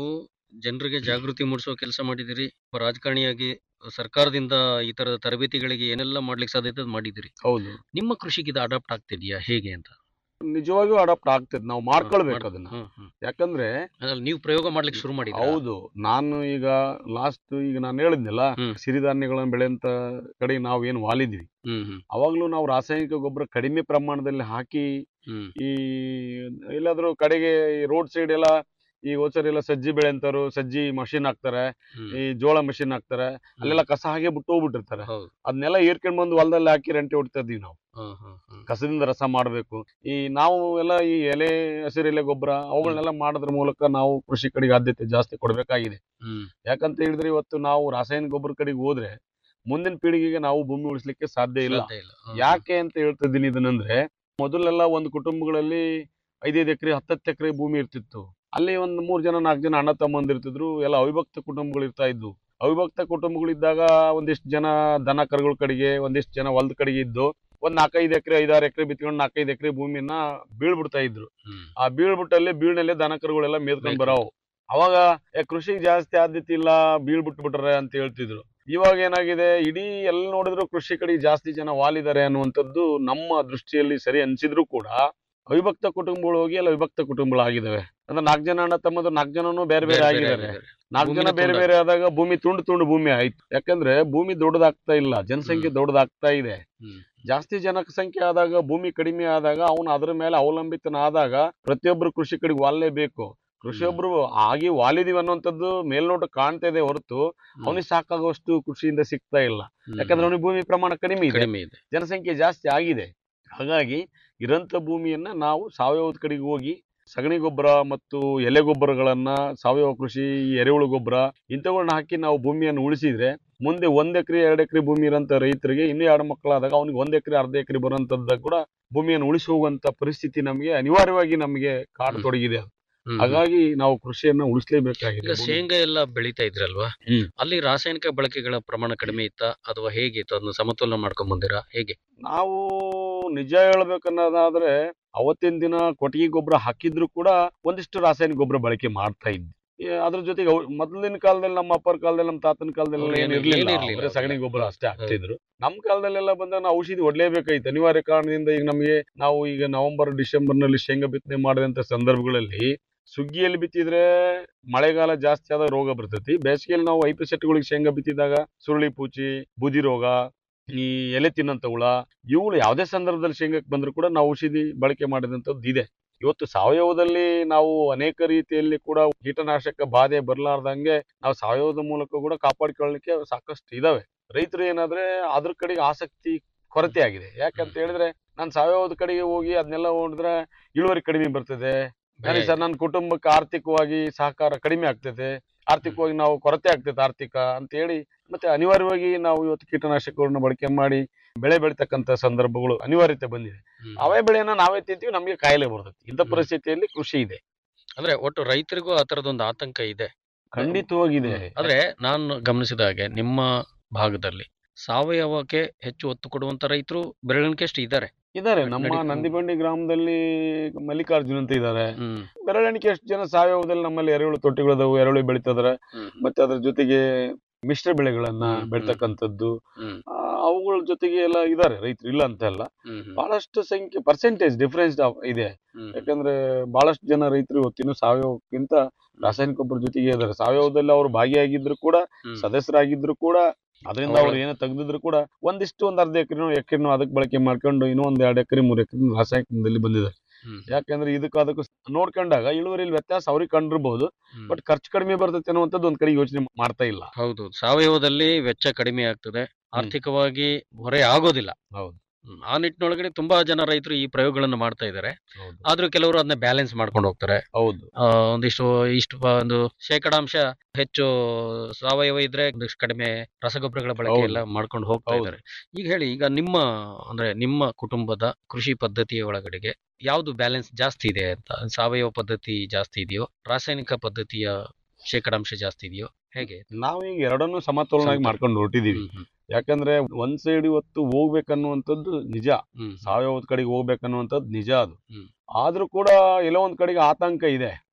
ಜನರಿಗೆ ಜಾಗೃತಿ ಮೂಡಿಸುವ ಕೆಲಸ ಮಾಡಿದಿರಿ ಒಬ್ಬ ರಾಜಕಾರಣಿಯಾಗಿ ಸರ್ಕಾರದಿಂದ ಈ ತರದ ತರಬೇತಿಗಳಿಗೆ ಏನೆಲ್ಲ ಮಾಡ್ಲಿಕ್ಕೆ ಸಾಧ್ಯತೆ ಅದ್ ಮಾಡಿದಿರಿ
ಹೌದು
ನಿಮ್ಮ ಕೃಷಿಗೆ ಇದು ಅಡಾಪ್ಟ್ ಆಗ್ತಿದ್ಯಾ ಹೇಗೆ ಅಂತ
ನಿಜವಾಗಿಯೂ ಅಡಾಪ್ಟ್ ಆಗ್ತದೆ ನಾವು ಮಾಡ್ಕೊಳ್ಬೇಕು
ಮಾಡ್-
ಅದನ್ನ
ಹ್ಮ್, ಹ್ಮ್.
ಯಾಕಂದ್ರೆ
ಅದ್ರಲ್ಲಿ ನೀವು ಪ್ರಯೋಗ ಮಾಡ್ಲಿಕ್ಕೆ ಶುರು ಮಾಡಿದ್ರಾ
ಹೌದು ನಾನು ಈಗ ಲಾಸ್ಟ್ ಈಗ ನಾನು ಹೇಳಿದ್ನಲ್ಲ
ಹ್ಮ್.
ಸಿರಿಧಾನ್ಯಗಳನ್ನ ಬೆಳೆಯಂತ ಕಡೆ ನಾವು ಏನು ವಾಲಿದ್ವಿ
ಹ್ಮ್ ಹ್ಮ್
ಅವಾಗ್ಲೂ ನಾವು ರಾಸಾಯನಿಕ ಗೊಬ್ಬರ ಕಡಿಮೆ ಪ್ರಮಾಣದಲ್ಲಿ ಹಾಕಿ
ಹ್ಮ್
ಈ ಎಲ್ಲಾದ್ರೂ ಕಡೆಗೆ ರೋಡ್ ಸೈಡ್ ಎಲ್ಲ ಈ ಹೋದ್ಸರಿ ಎಲ್ಲ ಸಜ್ಜಿ ಬೆಳೆ ಅಂತಾರು ಸಜ್ಜಿ ಮಷಿನ್ ಹಾಕ್ತಾರೆ
ಹ್ಮ್.
ಈ ಜೋಳ ಮಷಿನ್ ಹಾಕ್ತಾರೆ ಅಲ್ಲೆಲ್ಲ ಕಸ ಹಾಗೆ ಬಿಟ್ಟು ಹೋಗ್ಬಿಟ್ಟಿರ್ತಾರೆ
ಹೌದು
ಅದನ್ನೆಲ್ಲ ಏರ್ಕೊಂಡ್ ಬಂದು ಹೊಲದಲ್ಲಿ ಹಾಕಿ ರಂಟೆ ಹೊಡಿತಾ ಇದ್ವಿ ನಾವು
ಹ್ಮ್ ಹ್ಮ್ ಹ್ಮ್
ಕಸದಿಂದ ರಸ ಮಾಡಬೇಕು ಈ ನಾವು ಎಲ್ಲ ಈ ಎಲೆ ಹಸಿರೆಲೆ ಗೊಬ್ಬರ ಅವುಗಳನ್ನೆಲ್ಲ ಮಾಡೋದ್ರ ಮೂಲಕ ನಾವು ಕೃಷಿ ಕಡೆಗೆ ಆದ್ಯತೆ ಜಾಸ್ತಿ ಕೊಡಬೇಕಾಗಿದೆ
ಹ್ಮ್
ಯಾಕಂತ ಹೇಳಿದ್ರೆ ಇವತ್ತು ನಾವು ರಾಸಾಯನಿಕ ಗೊಬ್ಬರ ಕಡೆಗೆ ಹೋದ್ರೆ ಮುಂದಿನ ಪೀಳಿಗೆಗೆ ನಾವು ಭೂಮಿ ಉಳಿಸ್ಲಿಕ್ಕೆ ಸಾಧ್ಯ ಇಲ್ಲ
ಸಾಧ್ಯ ಇಲ್ಲ ಹ್ಮ್,
ಯಾಕೆ ಅಂತ ಹೇಳ್ತಿದ್ದೀನಿ ಇದನ್ನಂದ್ರೆ ಮೊದಲೆಲ್ಲ ಒಂದು ಕುಟುಂಬಗಳಲ್ಲಿ ಐದೈದು ಎಕರೆ ಹತ್ತತ್ತು ಎಕರೆ ಭೂಮಿ ಇರ್ತಿತ್ತು ಅಲ್ಲಿ ಒಂದು ಮೂರ್ ಜನ ನಾಲ್ಕು ಜನ ಅಣ್ಣ ತಮ್ಮಂದಿರ್ತಿದ್ರು ಎಲ್ಲ ಅವಿಭಕ್ತ ಕುಟುಂಬಗಳು ಇರ್ತಾ ಇದ್ವು ಅವಿಭಕ್ತ ಕುಟುಂಬಗಳಿದ್ದಾಗ ಒಂದಿಷ್ಟು ಜನ ದನ ಕರುಗಳ ಕಡೆಗೆ ಒಂದಿಷ್ಟು ಜನ ಹೊಲದ ಕಡೆಗೆ ಇದ್ದು ಒಂದ್ ನಾಲ್ಕೈದು ಎಕರೆ ಐದಾರು ಎಕರೆ ಬಿತ್ಕೊಂಡು ನಾಲ್ಕೈದು ಎಕರೆ ಭೂಮಿಯನ್ನ ಬೀಳ್ಬಿಡ್ತಾ ಇದ್ರು
ಹ್ಮ್
ಆ ಬೀಳ್ಬಿಟ್ಟಲ್ಲಿ ಬೀಳ್ನಲ್ಲೇ ದನ ಕರುಗಳೆಲ್ಲ ಮೇದ್ಕೊಂಡ್
ಮೇಯ್ಕೊಂಡು.
ಬರಾವು ಅವಾಗ ಏ, ಕೃಷಿಗೆ ಜಾಸ್ತಿ ಆದ್ಯತೆ ಇಲ್ಲ ಬೀಳ್ಬಿಟ್ಟು ಬಿಟ್ರೆ ಅಂತ ಹೇಳ್ತಿದ್ರು ಇವಾಗ ಏನಾಗಿದೆ ಇಡೀ ಎಲ್ಲಿ ನೋಡಿದ್ರು ಕೃಷಿ ಕಡೆ ಜಾಸ್ತಿ ಜನ ವಾಲಿದ್ದಾರೆ ಅನ್ನುವಂಥದ್ದು ನಮ್ಮ ದೃಷ್ಟಿಯಲ್ಲಿ ಸರಿ ಅನ್ಸಿದ್ರು ಕೂಡ ಅವಿಭಕ್ತ ಕುಟುಂಬಗಳು ಹೋಗಿ ಎಲ್ಲ ವಿಭಕ್ತ ಕುಟುಂಬಗಳಾಗಿದ್ದಾವೆ ಅಂದ್ರೆ ನಾಲ್ಕು ಜನ ಅಣ್ಣ ತಮ್ಮದು ನಾಲ್ಕು ಜನನು ಬೇರೆ ಬೇರೆ ಆಗಿದ್ದಾರೆ
ಆಗಿದ್ದಾರೆ.
ನಾಲ್ಕು ಜನ
ಭೂಮಿನೇ
ಬೇರೆ
ತುಂಡು
ಬೇರೆ ಆದಾಗ ಭೂಮಿ ತುಂಡು ತುಂಡು ಭೂಮಿ ಆಯ್ತು ಯಾಕಂದ್ರೆ ಭೂಮಿ ದೊಡ್ಡದಾಗ್ತಾ ಇಲ್ಲ ಜನಸಂಖ್ಯೆ ದೊಡ್ಡದಾಗ್ತಾ ಇದೆ
ಹ್ಮ್.
ಜಾಸ್ತಿ ಜನಸಂಖ್ಯೆ ಆದಾಗ ಭೂಮಿ ಕಡಿಮೆ ಆದಾಗ ಅವನು ಅದ್ರ ಮೇಲೆ ಅವಲಂಬಿತನಾದಾಗ ಪ್ರತಿಯೊಬ್ಬರು ಕೃಷಿ ಕಡೆಗೆ ವಾಲಲೇಬೇಕು ಕೃಷಿಯೊಬ್ರು ಆಗಿ ವಾಲಿದೀವಿ ಅನ್ನುವಂಥದ್ದು ಮೇಲ್ನೋಟ ಕಾಣ್ತಾ ಇದೆ ಹೊರತು ಅವನಿಗೆ ಸಾಕಾಗುವಷ್ಟು ಕೃಷಿಯಿಂದ ಸಿಗ್ತಾ ಇಲ್ಲ
ಹ್ಮ್.
ಯಾಕಂದ್ರೆ ಅವನಿಗೆ ಭೂಮಿ ಪ್ರಮಾಣ ಕಡಿಮೆ ಇದೆ
ಕಡಿಮೆ ಇದೆ
ಜನಸಂಖ್ಯೆ ಜಾಸ್ತಿ ಆಗಿದೆ ಹಾಗಾಗಿ ಇರಂತ ಭೂಮಿಯನ್ನ ನಾವು ಸಾವಯವದ ಕಡೆಗೆ ಹೋಗಿ ಸಗಣಿ ಗೊಬ್ಬರ ಮತ್ತು ಎಲೆ ಗೊಬ್ಬರಗಳನ್ನ ಸಾವಯವ ಕೃಷಿ ಎರೆಹುಳು ಗೊಬ್ಬರ ಇಂಥವುಗಳನ್ನ ಹಾಕಿ ನಾವು ಭೂಮಿಯನ್ನು ಉಳಿಸಿದ್ರೆ ಮುಂದೆ ಒಂದ್ ಎಕರೆ ಎರಡು ಎಕರೆ ಭೂಮಿ ಇರೋಂಥ ರೈತರಿಗೆ ಇನ್ನೂ ಎರಡು ಮಕ್ಕಳಾದಾಗ ಅವನಿಗೆ ಒಂದ್ ಎಕರೆ ಅರ್ಧ ಎಕರೆ ಬರೋಂಥದ್ದ ಕೂಡ ಭೂಮಿಯನ್ನು ಉಳಿಸಿ ಹೋಗುವಂತ ಪರಿಸ್ಥಿತಿ ನಮಗೆ ಅನಿವಾರ್ಯವಾಗಿ ನಮಗೆ ಕಾಡತೊಡಗಿದೆ
ಹ್ಮ್, ಹ್ಮ್.
ಹಾಗಾಗಿ ನಾವು ಕೃಷಿಯನ್ನ ಉಳಿಸಲೇಬೇಕಾಗಿದೆ
ಈಗ ಶೇಂಗಾ ಎಲ್ಲ ಬೆಳೀತಾ ಇದ್ರಲ್ವಾ
ಹ್ಮ್.
ಅಲ್ಲಿ ರಾಸಾಯನಿಕ ಬಳಕೆಗಳ ಪ್ರಮಾಣ ಕಡಿಮೆ ಇತ್ತಾ ಅಥವಾ ಹೇಗಿತ್ತು ಅದನ್ನ ಸಮತೋಲನ ಮಾಡ್ಕೊಂಡ್ ಬಂದಿರಾ ಹೇಗೆ
ನಾವು ನಿಜ ಹೇಳ್ಬೇಕನ್ನೋದಾದ್ರೆ ಅವತ್ತಿನ ದಿನ ಕೊಟ್ಟಿಗೆ ಗೊಬ್ಬರ ಹಾಕಿದ್ರು ಕೂಡ ಒಂದಿಷ್ಟು ರಾಸಾಯನಿಕ ಗೊಬ್ಬರ ಬಳಕೆ ಮಾಡ್ತಾ ಇದ್ವಿ ಈ ಅದ್ರ ಜೊತೆಗೆ ಅವ್- ಮೊದಲಿನ ಕಾಲದಲ್ಲಿ ನಮ್ಮ ಅಪ್ಪರ ಕಾಲದಲ್ಲಿ ನಮ್ಮ ತಾತನ ಕಾಲದಲ್ಲಿ
ಅವ್ರು
ಏನು
ಏನು-
ಇರ್ಲಿಲ್ಲ
ಏನಿರ್ಲಿಲ್ಲ
ಬರೀ ಸಗಣಿ
ಅವಾಗ.
ಗೊಬ್ಬರ ಅಷ್ಟೇ ಹಾಕ್ತಿದ್ರು ನಮ್ಮ ಕಾಲದಲ್ಲೆಲ್ಲ ಬಂದಾಗ ನಾವು ಔಷಧಿ ಹೊಡ್ಲೇಬೇಕಾಯ್ತು ಅನಿವಾರ್ಯ ಕಾರಣದಿಂದ ಈಗ ನಮಗೆ ನಾವು ಈಗ ನವೆಂಬರ್ ಡಿಸೆಂಬರ್ ನಲ್ಲಿ ಶೇಂಗಾ ಬಿತ್ತನೆ ಮಾಡಿದಂತ ಸಂದರ್ಭಗಳಲ್ಲಿ ಸುಗ್ಗಿಯಲ್ಲಿ ಬಿತ್ತಿದ್ರೆ ಮಳೆಗಾಲ ಜಾಸ್ತಿ ಆದಾಗ ರೋಗ ಬರ್ತೈತಿ ಬೇಸಿಗೆಯಲ್ಲಿ ನಾವು ಐಪಿ ಸೆಟ್ಗಳಿಗೆ ಶೇಂಗಾ ಬಿತ್ತಿದಾಗ ಸುರುಳಿ ಪೂಚಿ ಬೂದಿ ರೋಗ ಈ ಎಲೆ ತಿನ್ನಂತ ಹುಳ ಇವುಗಳು ಯಾವುದೇ ಸಂದರ್ಭದಲ್ಲಿ ಶೇಂಗಕ್ಕೆ ಬಂದ್ರು ಕೂಡ ನಾವು ಔಷಧಿ ಬಳಕೆ ಮಾಡಿದಂಥದ್ದು ಇದೆ ಇವತ್ತು ಸಾವಯವದಲ್ಲಿ ನಾವು ಅನೇಕ ರೀತಿಯಲ್ಲಿ ಕೂಡ ಕೀಟನಾಶಕ ಬಾಧೆ ಬರಲಾರ್ದಂಗೆ ನಾವು ಸಾವಯವದ ಮೂಲಕ ಕೂಡ ಕಾಪಾಡಿಕೊಳ್ಳಲಿಕ್ಕೆ ಸಾಕಷ್ಟು ಇದಾವೆ ರೈತರು ಏನಾದ್ರೆ ಅದ್ರ ಕಡೆಗೆ ಆಸಕ್ತಿ ಕೊರತೆ ಆಗಿದೆ ಯಾಕಂತ ಹೇಳಿದ್ರೆ ನಾನು ಸಾವಯವದ ಕಡೆಗೆ ಹೋಗಿ ಅದನ್ನೆಲ್ಲ ನೋಡಿದ್ರೆ ಇಳುವರಿ ಕಡಿಮೆ ಬರ್ತದೆ ನನಗೆ ಸರ್ ನನ್ನ ಕುಟುಂಬಕ್ಕೆ ಆರ್ಥಿಕವಾಗಿ ಸಹಕಾರ ಕಡಿಮೆ ಆಗ್ತದೆ ಆರ್ಥಿಕವಾಗಿ ನಾವು ಕೊರತೆ ಆಗ್ತದೆ ಆರ್ಥಿಕ ಅಂತ ಹೇಳಿ ಮತ್ತೆ ಅನಿವಾರ್ಯವಾಗಿ ನಾವು ಇವತ್ತು ಕೀಟನಾಶಕಗಳನ್ನ ಬಳಕೆ ಮಾಡಿ ಬೆಳೆ ಬೆಳಿತಕ್ಕಂತ ಸಂದರ್ಭಗಳು ಅನಿವಾರ್ಯತೆ ಬಂದಿದೆ
ಹ್ಮ್.
ಅವೇ ಬೆಳೆಯನ್ನ ನಾವೇ ತಿಂತೀವಿ ನಮಗೆ ಕಾಯಿಲೆ ಬರ್ತೈತಿ ಇಂಥ
ಹ್ಮ್.
ಪರಿಸ್ಥಿತಿಯಲ್ಲಿ ಕೃಷಿ ಇದೆ
ಅಂದ್ರೆ ಒಟ್ಟು ರೈತರಿಗೂ ಆ ತರದೊಂದು ಆತಂಕ ಇದೆ
ಖಂಡಿತವಾಗಿದೆ
ಆದ್ರೆ ನಾನು ಗಮನಿಸಿದ ಹಾಗೆ ನಿಮ್ಮ ಭಾಗದಲ್ಲಿ ಸಾವಯವಕ್ಕೆ ಹೆಚ್ಚು ಒತ್ತು ಕೊಡುವಂತ ರೈತರು ಬೆರಳಿಕೆ ಅಷ್ಟು ಇದ್ದಾರೆ
ಇದಾರೆ ನಮ್ಮ
ನಡಿ-
ನಂದಿಬಂಡಿ ಗ್ರಾಮದಲ್ಲಿ ಮಲ್ಲಿಕಾರ್ಜುನ್ ಅಂತ ಇದ್ದಾರೆ
ಹ್ಮ್
ಬೆರಳೆಣಿಕೆ ಎಷ್ಟು ಜನ ಸಾವಯವದಲ್ಲಿ ನಮ್ಮಲ್ಲಿ ಎರೆಹುಳು ತೊಟ್ಟಿಗಳದಾವು ಎರೆಹುಳು ಬೆಳಿತಿದಾರೆ
ಹ್ಮ್
ಮತ್ತೆ ಅದ್ರ ಜೊತೆಗೆ ಮಿಶ್ರ ಬೆಳೆಗಳನ್ನ
ಹ್ಮ್, ಹ್ಮ್.
ಬೆಳ್ತಕ್ಕಂಥದ್ದು
ಹ್ಮ್
ಆ, ಅವುಗಳ ಜೊತೆಗೆ ಎಲ್ಲ ಇದಾರೆ ರೈತರು ಇಲ್ಲ ಅಂತ ಅಲ್ಲ
ಹ್ಮ್ ಹ್ಮ್
ಬಹಳಷ್ಟು ಸಂಖ್ಯೆ ಪರ್ಸೆಂಟೇಜ್ ಡಿಫರೆನ್ಸ್ ಇದೆ
ಹ್ಮ್
ಯಾಕಂದ್ರೆ ಬಹಳಷ್ಟು ಜನ ರೈತರು ಇವತ್ತಿನ ಸಾವಯವಕ್ಕಿಂತ ರಾಸಾಯನಿಕ ಗೊಬ್ಬರ ಜೊತೆಗೆ ಇದಾರೆ ಸಾವಯವದಲ್ಲಿ ಅವರು ಭಾಗಿಯಾಗಿದ್ರು ಕೂಡ
ಹ್ಮ್.
ಸದಸ್ಯರಾಗಿದ್ರು ಕೂಡ ಅದರಿಂದ
ಅವ್ರ-
ಅವ್ರು ಏನೋ ತೆಗೆದಿದ್ರು ಕೂಡ ಒಂದಿಷ್ಟು ಒಂದ್ ಅರ್ಧ ಎಕರೆನೋ ಎಕರೆನೋ ಅದಕ್ಕೆ ಬಳಕೆ ಮಾಡ್ಕೊಂಡು ಇನ್ನೂ ಒಂದ್ ಎರಡು ಎಕರೆ ಮೂರ್ ಎಕರೆ ರಾಸಾಯನಿಕದಲ್ಲಿ ಬಂದಿದೆ
ಹ್ಮ್
ಯಾಕಂದ್ರೆ ಇದಕ್ಕೆ ಅದಕ್ಕೂ ನೋಡ್ಕೊಂಡಾಗ ಇಳುವರಿಯಲ್ಲಿ ವ್ಯತ್ಯಾಸ ಅವ್ರಿಗೆ ಕಂಡಿರ್ಬಹುದು
ಹ್ಮ್.
ಬಟ್ ಖರ್ಚು ಕಡಿಮೆ ಬರ್ತೈತೆ ಅನ್ನುವಂಥದ್ದು ಒಂದ್ ಕಡೆ ಯೋಚನೆ ಮಾಡ್ತಾ ಇಲ್ಲ
ಹೌದು ಸಾವಯವದಲ್ಲಿ ವೆಚ್ಚ ಕಡಿಮೆ ಆಗ್ತದೆ ಆರ್ಥಿಕವಾಗಿ ಹೊರೆ ಆಗೋದಿಲ್ಲ
ಹೌದು.
ಹ್ಮ್. ಆ ನಿಟ್ಟಿನೊಳಗಡೆ ತುಂಬಾ ಜನ ರೈತರು ಈ ಪ್ರಯೋಗಗಳನ್ನು ಮಾಡ್ತಾ ಇದ್ದಾರೆ
ಹೌದು
ಆದ್ರೂ ಕೆಲವರು ಅದನ್ನ ಬ್ಯಾಲೆನ್ಸ್ ಮಾಡ್ಕೊಂಡು ಹೋಗ್ತಾರೆ
ಹೌದು
ಆ, ಒಂದಿಷ್ಟು ಇಷ್ಟು ಪ- ಒಂದು ಶೇಕಡಾಂಶ ಹೆಚ್ಚು ಸಾವಯವ ಇದ್ರೆ ಒಂದಿಷ್ಟು ಕಡಿಮೆ ರಸಗೊಬ್ಬರಗಳ ಬಳಕೆ
ಹೌದು.
ಎಲ್ಲ ಮಾಡ್ಕೊಂಡು ಹೋಗ್ತಾ
ಹೌದು.
ಇದ್ದಾರೆ ಈಗ ಹೇಳಿ ಈಗ ನಿಮ್ಮ ಅಂದ್ರೆ ನಿಮ್ಮ ಕುಟುಂಬದ ಕೃಷಿ ಪದ್ಧತಿಯ ಒಳಗಡೆಗೆ ಯಾವ್ದು ಬ್ಯಾಲೆನ್ಸ್ ಜಾಸ್ತಿ ಇದೆ ಅಂತ ಸಾವಯವ ಪದ್ಧತಿ ಜಾಸ್ತಿ ಇದೆಯೋ ರಾಸಾಯನಿಕ ಪದ್ಧತಿಯ ಶೇಕಡಾಂಶ ಜಾಸ್ತಿ ಇದೆಯೋ ಹೇಗೆ
ನಾವೀಗ ಎರಡನ್ನೂ ಸಮತೋಲನಾಗಿ
ಸಮತೋಲ.
ಮಾಡ್ಕೊಂಡು ಹೊರಟಿದೀವಿ
ಹ್ಮ್, ಹ್ಮ್,
ಯಾಕಂದ್ರೆ ಒಂದ್ ಸೈಡ್ ಇವತ್ತು ಹೋಗ್ಬೇಕನ್ನುವಂಥದ್ದು ನಿಜ
ಹ್ಮ್,
ಸಾವಯವದ ಕಡೆಗೆ ಹೋಗ್ಬೇಕನ್ನುವಂಥದ್ದು ನಿಜ ಅದು
ಹ್ಮ್.
ಆದ್ರೂ ಕೂಡ ಎಲ್ಲೋ ಒಂದ್ ಕಡೆಗೆ ಆತಂಕ ಇದೆ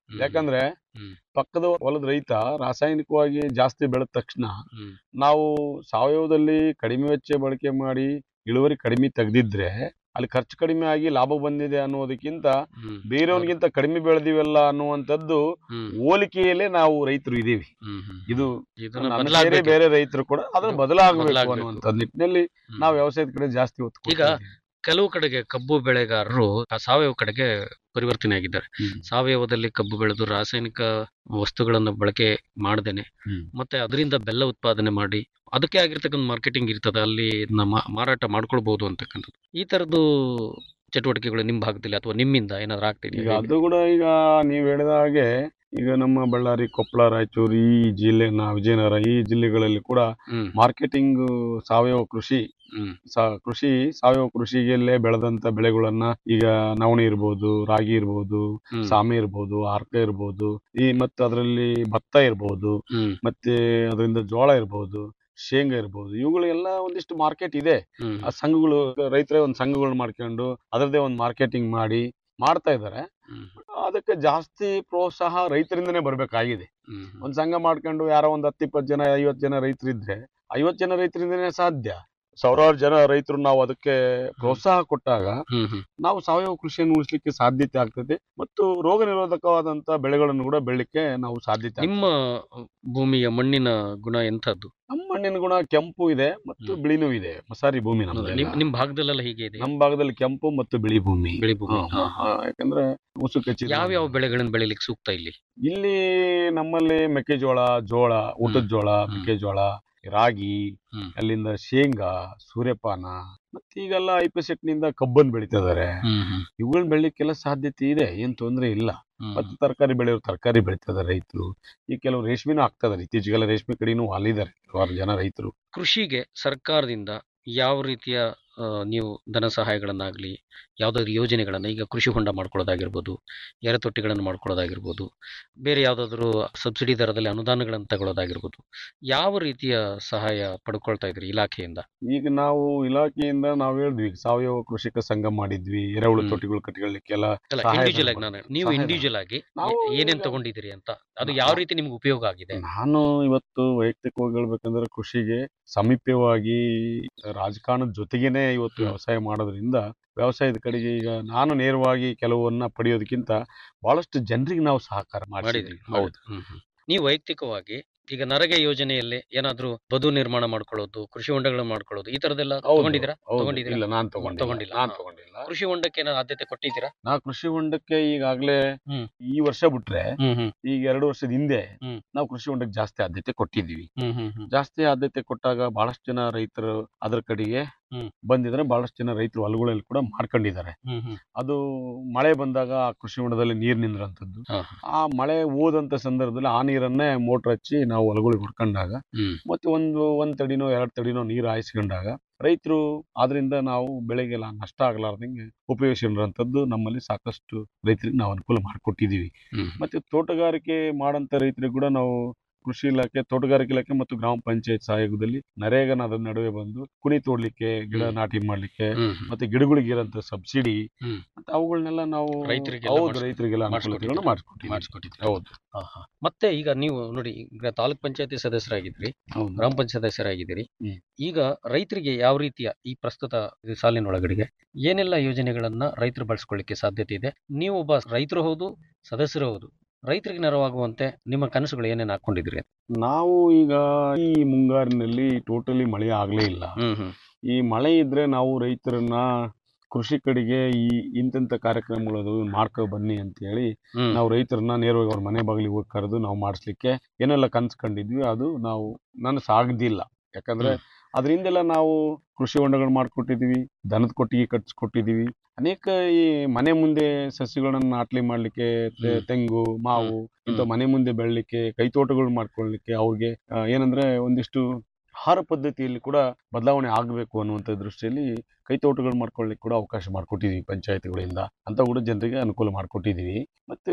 ಹ್ಮ್.
ಯಾಕಂದ್ರೆ
ಹ್ಮ್.
ಪಕ್ಕದ ಹೊಲದ ರೈತ ರಾಸಾಯನಿಕವಾಗಿ ಜಾಸ್ತಿ ಬೆಳೆದ ತಕ್ಷಣ
ಹ್ಮ್.
ನಾವು ಸಾವಯವದಲ್ಲಿ ಕಡಿಮೆ ವೆಚ್ಚ ಬಳಕೆ ಮಾಡಿ ಇಳುವರಿ ಕಡಿಮೆ ತೆಗೆದಿದ್ರೆ ಅಲ್ಲಿ ಖರ್ಚು ಕಡಿಮೆ ಆಗಿ ಲಾಭ ಬಂದಿದೆ ಅನ್ನೋದಕ್ಕಿಂತ
ಹ್ಮ್.
ಬೇರೆಯವನಿಗಿಂತ ಕಡಿಮೆ ಬೆಳೆದಿವಲ್ಲ ಅನ್ನುವಂಥದ್ದು
ಹ್ಮ್.
ಹೋಲಿಕೆಯಲ್ಲೇ ನಾವು ರೈತರು ಇದೀವಿ
ಹ್ಮ್. ಹ್ಮ್.
ಇದು
ಇದನ್ನ
ನನ್ನ
ಬದಲಾಗ್ಬೇಕು.
ಸೇರಿ ಬೇರೆ ರೈತರು ಕೂಡ ಅದನ್ನ ಬದಲಾಗಬೇಕು
ಬದಲಾಗ್ಬೇಕು.
ಅನ್ನುವಂಥ ನಿಟ್ಟಿನಲ್ಲಿ
ಹ್ಮ್.
ನಾವು ವ್ಯವಸಾಯದ ಕಡೆ ಜಾಸ್ತಿ ಒತ್ತು
ಈಗ
ಕೊಡ್ತಾ
ಕೆಲವು ಕಡೆಗೆ ಕಬ್ಬು ಬೆಳೆಗಾರರು ಆ ಸಾವಯವ ಕಡೆಗೆ ಪರಿವರ್ತನೆ ಆಗಿದ್ದಾರೆ
ಹ್ಮ್.
ಸಾವಯವದಲ್ಲಿ ಕಬ್ಬು ಬೆಳೆದು ರಾಸಾಯನಿಕ ವಸ್ತುಗಳನ್ನು ಬಳಕೆ ಮಾಡದೇನೆ
ಹ್ಮ್.
ಮತ್ತೆ ಅದರಿಂದ ಬೆಲ್ಲ ಉತ್ಪಾದನೆ ಮಾಡಿ ಅದಕ್ಕೆ ಆಗಿರ್ತಕ್ಕಂಥ ಮಾರ್ಕೆಟಿಂಗ್ ಇರ್ತದೆ ಅಲ್ಲಿ ನಮ್ಮ ಮಾರಾಟ ಮಾಡ್ಕೊಳ್ಬಹುದು ಅಂತಕ್ಕಂಥದ್ದು ಈ ತರದ್ದು ಚಟುವಟಿಕೆಗಳು ನಿಮ್ಮ ಭಾಗದಲ್ಲಿ ಅಥವಾ ನಿಮ್ಮಿಂದ ಏನಾದ್ರು
ಈಗ
ಆಗ್ತಿದೆಯಾ
ಅದು ಕೂಡ ಈಗ ನೀವು ಹೇಳಿದ ಹಾಗೆ ಈಗ ನಮ್ಮ ಬಳ್ಳಾರಿ ಕೊಪ್ಪಳ ರಾಯಚೂರು ಈ ಜಿಲ್ಲೆ ನ ವಿಜಯನಗರ ಈ ಜಿಲ್ಲೆಗಳಲ್ಲಿ ಕೂಡ
ಹ್ಮ್
ಮಾರ್ಕೆಟಿಂಗ್ ಸಾವಯವ ಕೃಷಿ
ಹ್ಮ್
ಸಾ- ಕೃಷಿ ಸಾವಯವ ಕೃಷಿಯಲ್ಲೇ ಬೆಳೆದಂತ ಬೆಳೆಗಳನ್ನ ಈಗ ನವಣೆ ಇರ್ಬೋದು ರಾಗಿ ಇರ್ಬೋದು
ಹ್ಮ್
ಸಾಮೆ ಇರ್ಬೋದು ಆರ್ಕ ಇರ್ಬೋದು ಈ ಮತ್ತು ಅದರಲ್ಲಿ ಭತ್ತ ಇರ್ಬೋದು
ಹ್ಮ್
ಮತ್ತೆ ಅದರಿಂದ ಜೋಳ ಇರ್ಬೋದು ಶೇಂಗಾ ಇರ್ಬೋದು ಇವುಗಳೆಲ್ಲ ಒಂದಿಷ್ಟು ಮಾರ್ಕೆಟ್ ಇದೆ
ಹ್ಮ್
ಆ ಸಂಘಗಳು ರೈತರೇ ಒಂದು ಸಂಘಗಳು ಮಾಡ್ಕೊಂಡು ಅದರದೇ ಒಂದು ಮಾರ್ಕೆಟಿಂಗ್ ಮಾಡಿ ಮಾಡ್ತಾ ಇದ್ದಾರೆ
ಹ್ಮ್
ಅದಕ್ಕೆ ಜಾಸ್ತಿ ಪ್ರೋತ್ಸಾಹ ರೈತರಿಂದನೇ ಬರ್ಬೇಕಾಗಿದೆ
ಹ್ಮ್
ಒಂದ್ ಸಂಘ ಮಾಡ್ಕೊಂಡು ಯಾರೋ ಒಂದ್ ಹತ್ತು ಇಪ್ಪತ್ತು ಜನ ಐವತ್ತು ಜನ ರೈತರಿದ್ರೆ ಐವತ್ತು ಜನ ರೈತರಿಂದನೇ ಸಾಧ್ಯ ಸಾವಿರಾರು ಜನ ರೈತರು ನಾವು ಅದಕ್ಕೆ ಪ್ರೋತ್ಸಾಹ ಕೊಟ್ಟಾಗ
ಹ್ಮ್ ಹ್ಮ್
ನಾವು ಸಾವಯವ ಕೃಷಿಯನ್ನು ಉಳಿಸ್ಲಿಕ್ಕೆ ಸಾಧ್ಯತೆ ಆಗ್ತದೆ ಮತ್ತು ರೋಗ ನಿರೋಧಕವಾದಂತ ಬೆಳೆಗಳನ್ನು ಕೂಡ ಬೆಳಿಲಿಕ್ಕೆ ನಾವು ಸಾಧ್ಯತೆ ಆಗ್ತದೆ.
ನಿಮ್ಮ ಭೂಮಿಯ ಮಣ್ಣಿನ ಗುಣ ಎಂಥದ್ದು
ನಮ್ಮ ಮಣ್ಣಿನ ಗುಣ ಕೆಂಪು ಇದೆ ಮತ್ತು
ಹ್ಮ್.
ಬಿಳಿನೂ ಇದೆ ಮಸಾರಿ ಭೂಮಿ ನಮ್ದು
ನಿಮ್ ನಿಮ್ ಭಾಗದಲ್ಲೆಲ್ಲ ಹೀಗೆ ಇದೆ
ನಮ್ಮ ಭಾಗದಲ್ಲಿ ಕೆಂಪು ಮತ್ತು ಬಿಳಿ ಭೂಮಿ
ಬೆಳಿ ಭೂಮಿ
ಹಾ, ಹಾ, ಹಾ. ಯಾಕಂದ್ರೆ ಉಸು ಕಚ್ಚಿ
ಯಾವ ಯಾವ ಬೆಳೆಗಳನ್ನು ಬೆಳಿಲಿಕ್ಕೆ ಸೂಕ್ತ ಇಲ್ಲಿ
ಇಲ್ಲಿ ನಮ್ಮಲ್ಲಿ ಮೆಕ್ಕೆಜೋಳ ಜೋಳ ಊಟದ ಜೋಳ
ಹ್ಮ್.
ಮೆಕ್ಕೆಜೋಳ ರಾಗಿ
ಹ್ಮ್.
ಅಲ್ಲಿಂದ ಶೇಂಗಾ ಸೂರ್ಯಪಾನ ಮತ್ತೆ ಈಗೆಲ್ಲ ಐಪಸೆಟ್ ನಿಂದ ಕಬ್ಬನ್ ಬೆಳಿತಾ ಇದಾರೆ
ಹ್ಮ್ ಹ್ಮ್
ಇವುಗಳನ್ನ ಬೆಳಿಲಿಕ್ಕೆಲ್ಲ ಸಾಧ್ಯತೆ ಇದೆ ಏನ್ ತೊಂದ್ರೆ ಇಲ್ಲ
ಹ್ಮ್
ಮತ್ತೆ ತರಕಾರಿ ಬೆಳೆಯೋರು ತರಕಾರಿ ಬೆಳಿತಾ ಇದಾರೆ ರೈತರು ಈ ಕೆಲವು ರೇಷ್ಮೆನೂ ಆಗ್ತಾ ಇದಾರೆ ಇತ್ತೀಚೆಗೆಲ್ಲ ರೇಷ್ಮೆ ಕಡೆನೂ ಅಲ್ಲಿದ್ದಾರೆ ಕೆಲವಾರು ಜನ ರೈತರು
ಕೃಷಿಗೆ ಸರ್ಕಾರದಿಂದ ಯಾವ ರೀತಿಯ ಆ, ನೀವು ಧನ ಸಹಾಯಗಳನ್ನಾಗ್ಲಿ ಯಾವ್ದಾದ್ರು ಯೋಜನೆಗಳನ್ನ ಈಗ ಕೃಷಿ ಹೊಂಡ ಮಾಡ್ಕೊಳ್ಳೋದಾಗಿರ್ಬೋದು ಎರೆತೊಟ್ಟಿಗಳನ್ನು ಮಾಡ್ಕೊಳ್ಳೋದಾಗಿರ್ಬೋದು ಬೇರೆ ಯಾವ್ದಾದ್ರು ಸಬ್ಸಿಡಿ ದರದಲ್ಲಿ ಅನುದಾನಗಳನ್ನು ತಗೊಳ್ಳೋದಾಗಿರ್ಬೋದು ಯಾವ ರೀತಿಯ ಸಹಾಯ ಪಡ್ಕೊಳ್ತಾ ಇದ್ರಿ ಇಲಾಖೆಯಿಂದ
ಈಗ ನಾವು ಇಲಾಖೆಯಿಂದ ನಾವ್ ಹೇಳಿದ್ವಿ ಈಗ ಸಾವಯವ ಕೃಷಿಕ ಸಂಘ ಮಾಡಿದ್ವಿ ಎರೆಹುಳು
ಹ್ಮ್.
ತೊಟ್ಟಿಗಳು ಕಟ್ಕೊಳ್ಳಿಕ್ಕೆಲ್ಲ
ಅಲ್ಲ
ಸಹಾಯ
ಇಂಡಿವಿಜುವಲ್ ಆಗಿ
ಧನ
ನಾನು ನೀವು
ಸಹಾಯ ಧನ.
ಇಂಡಿವಿಜುವಲ್ ಆಗಿ
ನಾವು
ಏ- ಏನೇನ್
ಈಗ-
ತಗೊಂಡಿದ್ದೀರಿ ಅಂತ ಅದು
ನಾ-
ಯಾವ ರೀತಿ ನಿಮ್ಗೆ ಉಪಯೋಗ ಆಗಿದೆ
ನಾನು ಇವತ್ತು ವೈಯಕ್ತಿಕವಾಗಿ ಹೇಳ್ಬೇಕಂದ್ರೆ ಕೃಷಿಗೆ ಸಮೀಪವಾಗಿ ರಾಜಕಾರಣದ ಜೊತೆಗೇನೆ ಇವತ್ತು
ಹ್ಮ್.
ವ್ಯವಸಾಯ ಮಾಡೋದ್ರಿಂದ ವ್ಯವಸಾಯದ ಕಡೆಗೆ ಈಗ ನಾನು ನೇರವಾಗಿ ಕೆಲವನ್ನ ಪಡೆಯೋದಕ್ಕಿಂತ ಬಹಳಷ್ಟು ಜನರಿಗೆ ನಾವು ಸಹಕಾರ ಮಾಡಿದ್ವಿ
ಮಾಡಿದ್ರಿ
ಹೌದು
ಹ್ಮ್ ಹ್ಮ್. ನೀವು ವೈಯಕ್ತಿಕವಾಗಿ ಈಗ ನರೇಗಾ ಯೋಜನೆಯಲ್ಲಿ ಏನಾದ್ರೂ ಬದು ನಿರ್ಮಾಣ ಮಾಡ್ಕೊಳ್ಳೋದು ಕೃಷಿ ಹೊಂಡಗಳನ್ನು ಮಾಡ್ಕೊಳ್ಳೋದು ಈ ತರದೆಲ್ಲ
ಹೌದು,
ತಗೊಂಡಿದ್ದೀರಾ
ಹೌದು.
ತಗೊಂಡಿದ್ದೀರಾ?
ಇಲ್ಲ ನಾನ್ ತಗೊಂಡಿಲ್ಲ
ತಗೊಂಡಿಲ್ಲ,
ನಾನ್
ಹಾ.
ತಗೊಂಡಿಲ್ಲ
ಕೃಷಿ ಹೊಂಡಕ್ಕೆ ಏನಾದ್ರು ಆದ್ಯತೆ ಕೊಟ್ಟಿದ್ದೀರಾ
ನಾ ಕೃಷಿ ಹೊಂಡಕ್ಕೆ ಈಗಾಗ್ಲೇ
ಹ್ಮ್.
ಈ ವರ್ಷ ಬಿಟ್ರೆ
ಹ್ಮ್ ಹ್ಮ್
ಈಗ ಎರಡು ವರ್ಷದ ಹಿಂದೆ
ಹ್ಮ್.
ನಾವು ಕೃಷಿ ಹೊಂಡಕ್ಕೆ ಜಾಸ್ತಿ ಆದ್ಯತೆ ಕೊಟ್ಟಿದ್ದೀವಿ
ಹ್ಮ್ ಹ್ಮ್ ಹ್ಮ್
ಜಾಸ್ತಿ ಆದ್ಯತೆ ಕೊಟ್ಟಾಗ ಬಹಳಷ್ಟು ಜನ ರೈತರು ಅದರ ಕಡೆಗೆ
ಹ್ಮ್.
ಬಂದಿದ್ರೆ ಬಹಳಷ್ಟು ಜನ ರೈತರು ಹೊಲಗಳಲ್ಲಿ ಕೂಡ ಮಾಡ್ಕೊಂಡಿದ್ದಾರೆ
ಹ್ಮ್ ಹ್ಮ್
ಅದು ಮಳೆ ಬಂದಾಗ ಆ ಕೃಷಿ ಹೊಂಡದಲ್ಲಿ ನೀರ್ ನಿಂದ್ರಂಥದ್ದು
ಹಾ,
ಆ ಮಳೆ ಹೋದಂತ ಸಂದರ್ಭದಲ್ಲಿ ಆ ನೀರನ್ನೇ ಮೋಟರ್ ಹಚ್ಚಿ ನಾವು ಹೊಲಗಳಿಗೆ ಹೊಡ್ಕೊಂಡಾಗ
ಹ್ಮ್
ಮತ್ತೆ ಒಂದು ಒಂದ್ ತಡಿನೋ ಎರಡ್ ತಡಿನೋ ನೀರು ಹಾಯಿಸ್ಕೊಂಡಾಗ ರೈತರು ಆದ್ರಿಂದ ನಾವು ಬೆಳೆಗೆಲ್ಲ ನಷ್ಟ ಆಗ್ಲಾರ್ದಂಗೆ ಉಪಯೋಗಿಸಿರೋಂಥದ್ದು ನಮ್ಮಲ್ಲಿ ಸಾಕಷ್ಟು ರೈತರಿಗೆ ನಾವು ಅನುಕೂಲ ಮಾಡಿಕೊಟ್ಟಿದ್ದೀವಿ
ಹ್ಮ್
ಮತ್ತೆ ತೋಟಗಾರಿಕೆ ಮಾಡಂತ ರೈತರಿಗೆ ಕೂಡ ನಾವು ಕೃಷಿ ಇಲಾಖೆ ತೋಟಗಾರಿಕೆ ಇಲಾಖೆ ಮತ್ತು ಗ್ರಾಮ ಪಂಚಾಯತ್ ಸಹಯೋಗದಲ್ಲಿ ನರೇಗನ ಅದರ ನಡುವೆ ಬಂದು ಕುಣಿ ತೋಡ್ಲಿಕ್ಕೆ ಗಿಡ
ಹ್ಮ್.
ನಾಟಿ ಮಾಡ್ಲಿಕ್ಕೆ
ಹ್ಮ್ ಹ್ಮ್.
ಮತ್ತೆ ಗಿಡಗಳಿಗೆ ಇರೋಂಥ ಸಬ್ಸಿಡಿ
ಹ್ಮ್.
ಮತ್ತೆ ಅವುಗಳನ್ನೆಲ್ಲ ನಾವು
ರೈತರಿಗೆಲ್ಲ
ಹೌದು
ಮಾಡ್ಸ್-
ರೈತರಿಗೆಲ್ಲ ಅನುಕೂಲತೆಗಳನ್ನ ಮಾಡಿಸ್ಕೊಟ್ಟಿದ್ದೀವಿ
ಮಾಡಿಸ್ಕೊಟ್ಟಿದ್ದೀರಿ.
ಹೌದು
ಹಾ, ಹಾ. ಮತ್ತೆ ಈಗ ನೀವು ನೋಡಿ ಈಗ ತಾಲೂಕ್ ಪಂಚಾಯತಿ ಸದಸ್ಯರಾಗಿದ್ರಿ
ಹೌದು
ಗ್ರಾಮ ಪಂಚಾಯತ್ ಸದಸ್ಯರಾಗಿದ್ದೀರಿ
ಹ್ಮ್.
ಈಗ ರೈತರಿಗೆ ಯಾವ ರೀತಿಯ ಈ ಪ್ರಸ್ತುತ ಈ ಸಾಲಿನ ಒಳಗಡೆಗೆ ಏನೆಲ್ಲ ಯೋಜನೆಗಳನ್ನ ರೈತರು ಬಳಸ್ಕೊಳ್ಳಿಕ್ಕೆ ಸಾಧ್ಯತೆ ಇದೆ ನೀವು ಒಬ್ಬ ರೈತರು ಹೌದು ಸದಸ್ಯರು ಹೌದು ರೈತರಿಗೆ ನೆರವಾಗುವಂತೆ ನಿಮ್ಮ ಕನಸುಗಳು ಏನೇನು ಹಾಕೊಂಡಿದ್ರಿ
ನಾವು ಈಗ ಈ ಮುಂಗಾರಿನಲ್ಲಿ ಟೋಟಲಿ ಮಳೆ ಆಗ್ಲೇ ಇಲ್ಲ
ಹ್ಮ್ ಹ್ಮ್
ಈ ಮಳೆ ಇದ್ರೆ ನಾವು ರೈತರನ್ನ ಕೃಷಿ ಕಡೆಗೆ ಈ ಇಂತಿಂಥ ಕಾರ್ಯಕ್ರಮಗಳು ಮಾಡ್ಕೊ ಬನ್ನಿ ಅಂತ ಹೇಳಿ
ಹ್ಮ್
ನಾವು ರೈತರನ್ನ ನೇರವಾಗಿ ಅವ್ರ ಮನೆ ಬಾಗಿಲಿಗೆ ಹೋಗಿ ಕರೆದು ನಾವು ಮಾಡಿಸ್ಲಿಕ್ಕೆ ಏನೆಲ್ಲ ಕನ್ಸ್ ಕಂಡಿದ್ವಿ ಅದು ನಾವು ನನಸು ಆಗದಿಲ್ಲ ಯಾಕಂದ್ರೆ
ಹ್ಮ್.
ಅದರಿಂದೆಲ್ಲ ನಾವು ಕೃಷಿ ಹೊಂಡಗಳು ಮಾಡ್ಕೊಟ್ಟಿದೀವಿ ದನದ ಕೊಟ್ಟಿಗೆ ಕಟ್ಸ್ಕೊಟ್ಟಿದೀವಿ ಅನೇಕ ಈ ಮನೆ ಮುಂದೆ ಸಸ್ಯಗಳನ್ನ ನಾಟ್ಲಿ ಮಾಡ್ಲಿಕ್ಕೆ ತೆ-
ಹ್ಮ್.
ತೆಂಗು ಮಾವು ಇಂಥ ಮನೆ ಮುಂದೆ ಬೆಳಲಿಕ್ಕೆ ಕೈತೋಟಗಳು ಮಾಡ್ಕೊಳ್ಳಿಕ್ಕೆ ಅವ್ರಿಗೆ ಆ, ಏನಂದ್ರೆ ಒಂದಿಷ್ಟು ಆಹಾರ ಪದ್ಧತಿಯಲ್ಲಿ ಕೂಡ ಬದಲಾವಣೆ ಆಗಬೇಕು ಅನ್ನುವಂಥ ದೃಷ್ಟಿಯಲ್ಲಿ ಕೈತೋಟಗಳು ಮಾಡ್ಕೊಳ್ಳಿಕ್ಕೆ ಕೂಡ ಅವಕಾಶ ಮಾಡಿಕೊಟ್ಟಿದ್ದೀವಿ ಪಂಚಾಯತ್ಗಳಿಂದ ಅಂತ ಕೂಡ ಜನರಿಗೆ ಅನುಕೂಲ ಮಾಡಿಕೊಟ್ಟಿದ್ದೀವಿ ಮತ್ತು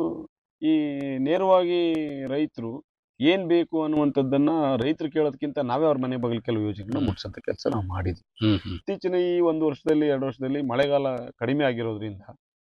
ಈ ನೇರವಾಗಿ ರೈತರು ಏನ್ ಬೇಕು ಅನ್ನುವಂಥದ್ದನ್ನ ರೈತರು ಕೇಳೋದಕ್ಕಿಂತ ನಾವೇ ಅವ್ರ ಮನೆ ಬಾಗಿಲು ಕೆಲವು ಯೋಜನೆಗಳನ್ನ
ಹ್ಮ್.
ಮುಟ್ಸಂತ ಕೆಲಸ ನಾವು ಮಾಡಿದ್ವಿ
ಹ್ಮ್ ಹ್ಮ್
ಇತ್ತೀಚಿನ ಈ ಒಂದು ವರ್ಷದಲ್ಲಿ ಎರಡು ವರ್ಷದಲ್ಲಿ ಮಳೆಗಾಲ ಕಡಿಮೆ ಆಗಿರೋದ್ರಿಂದ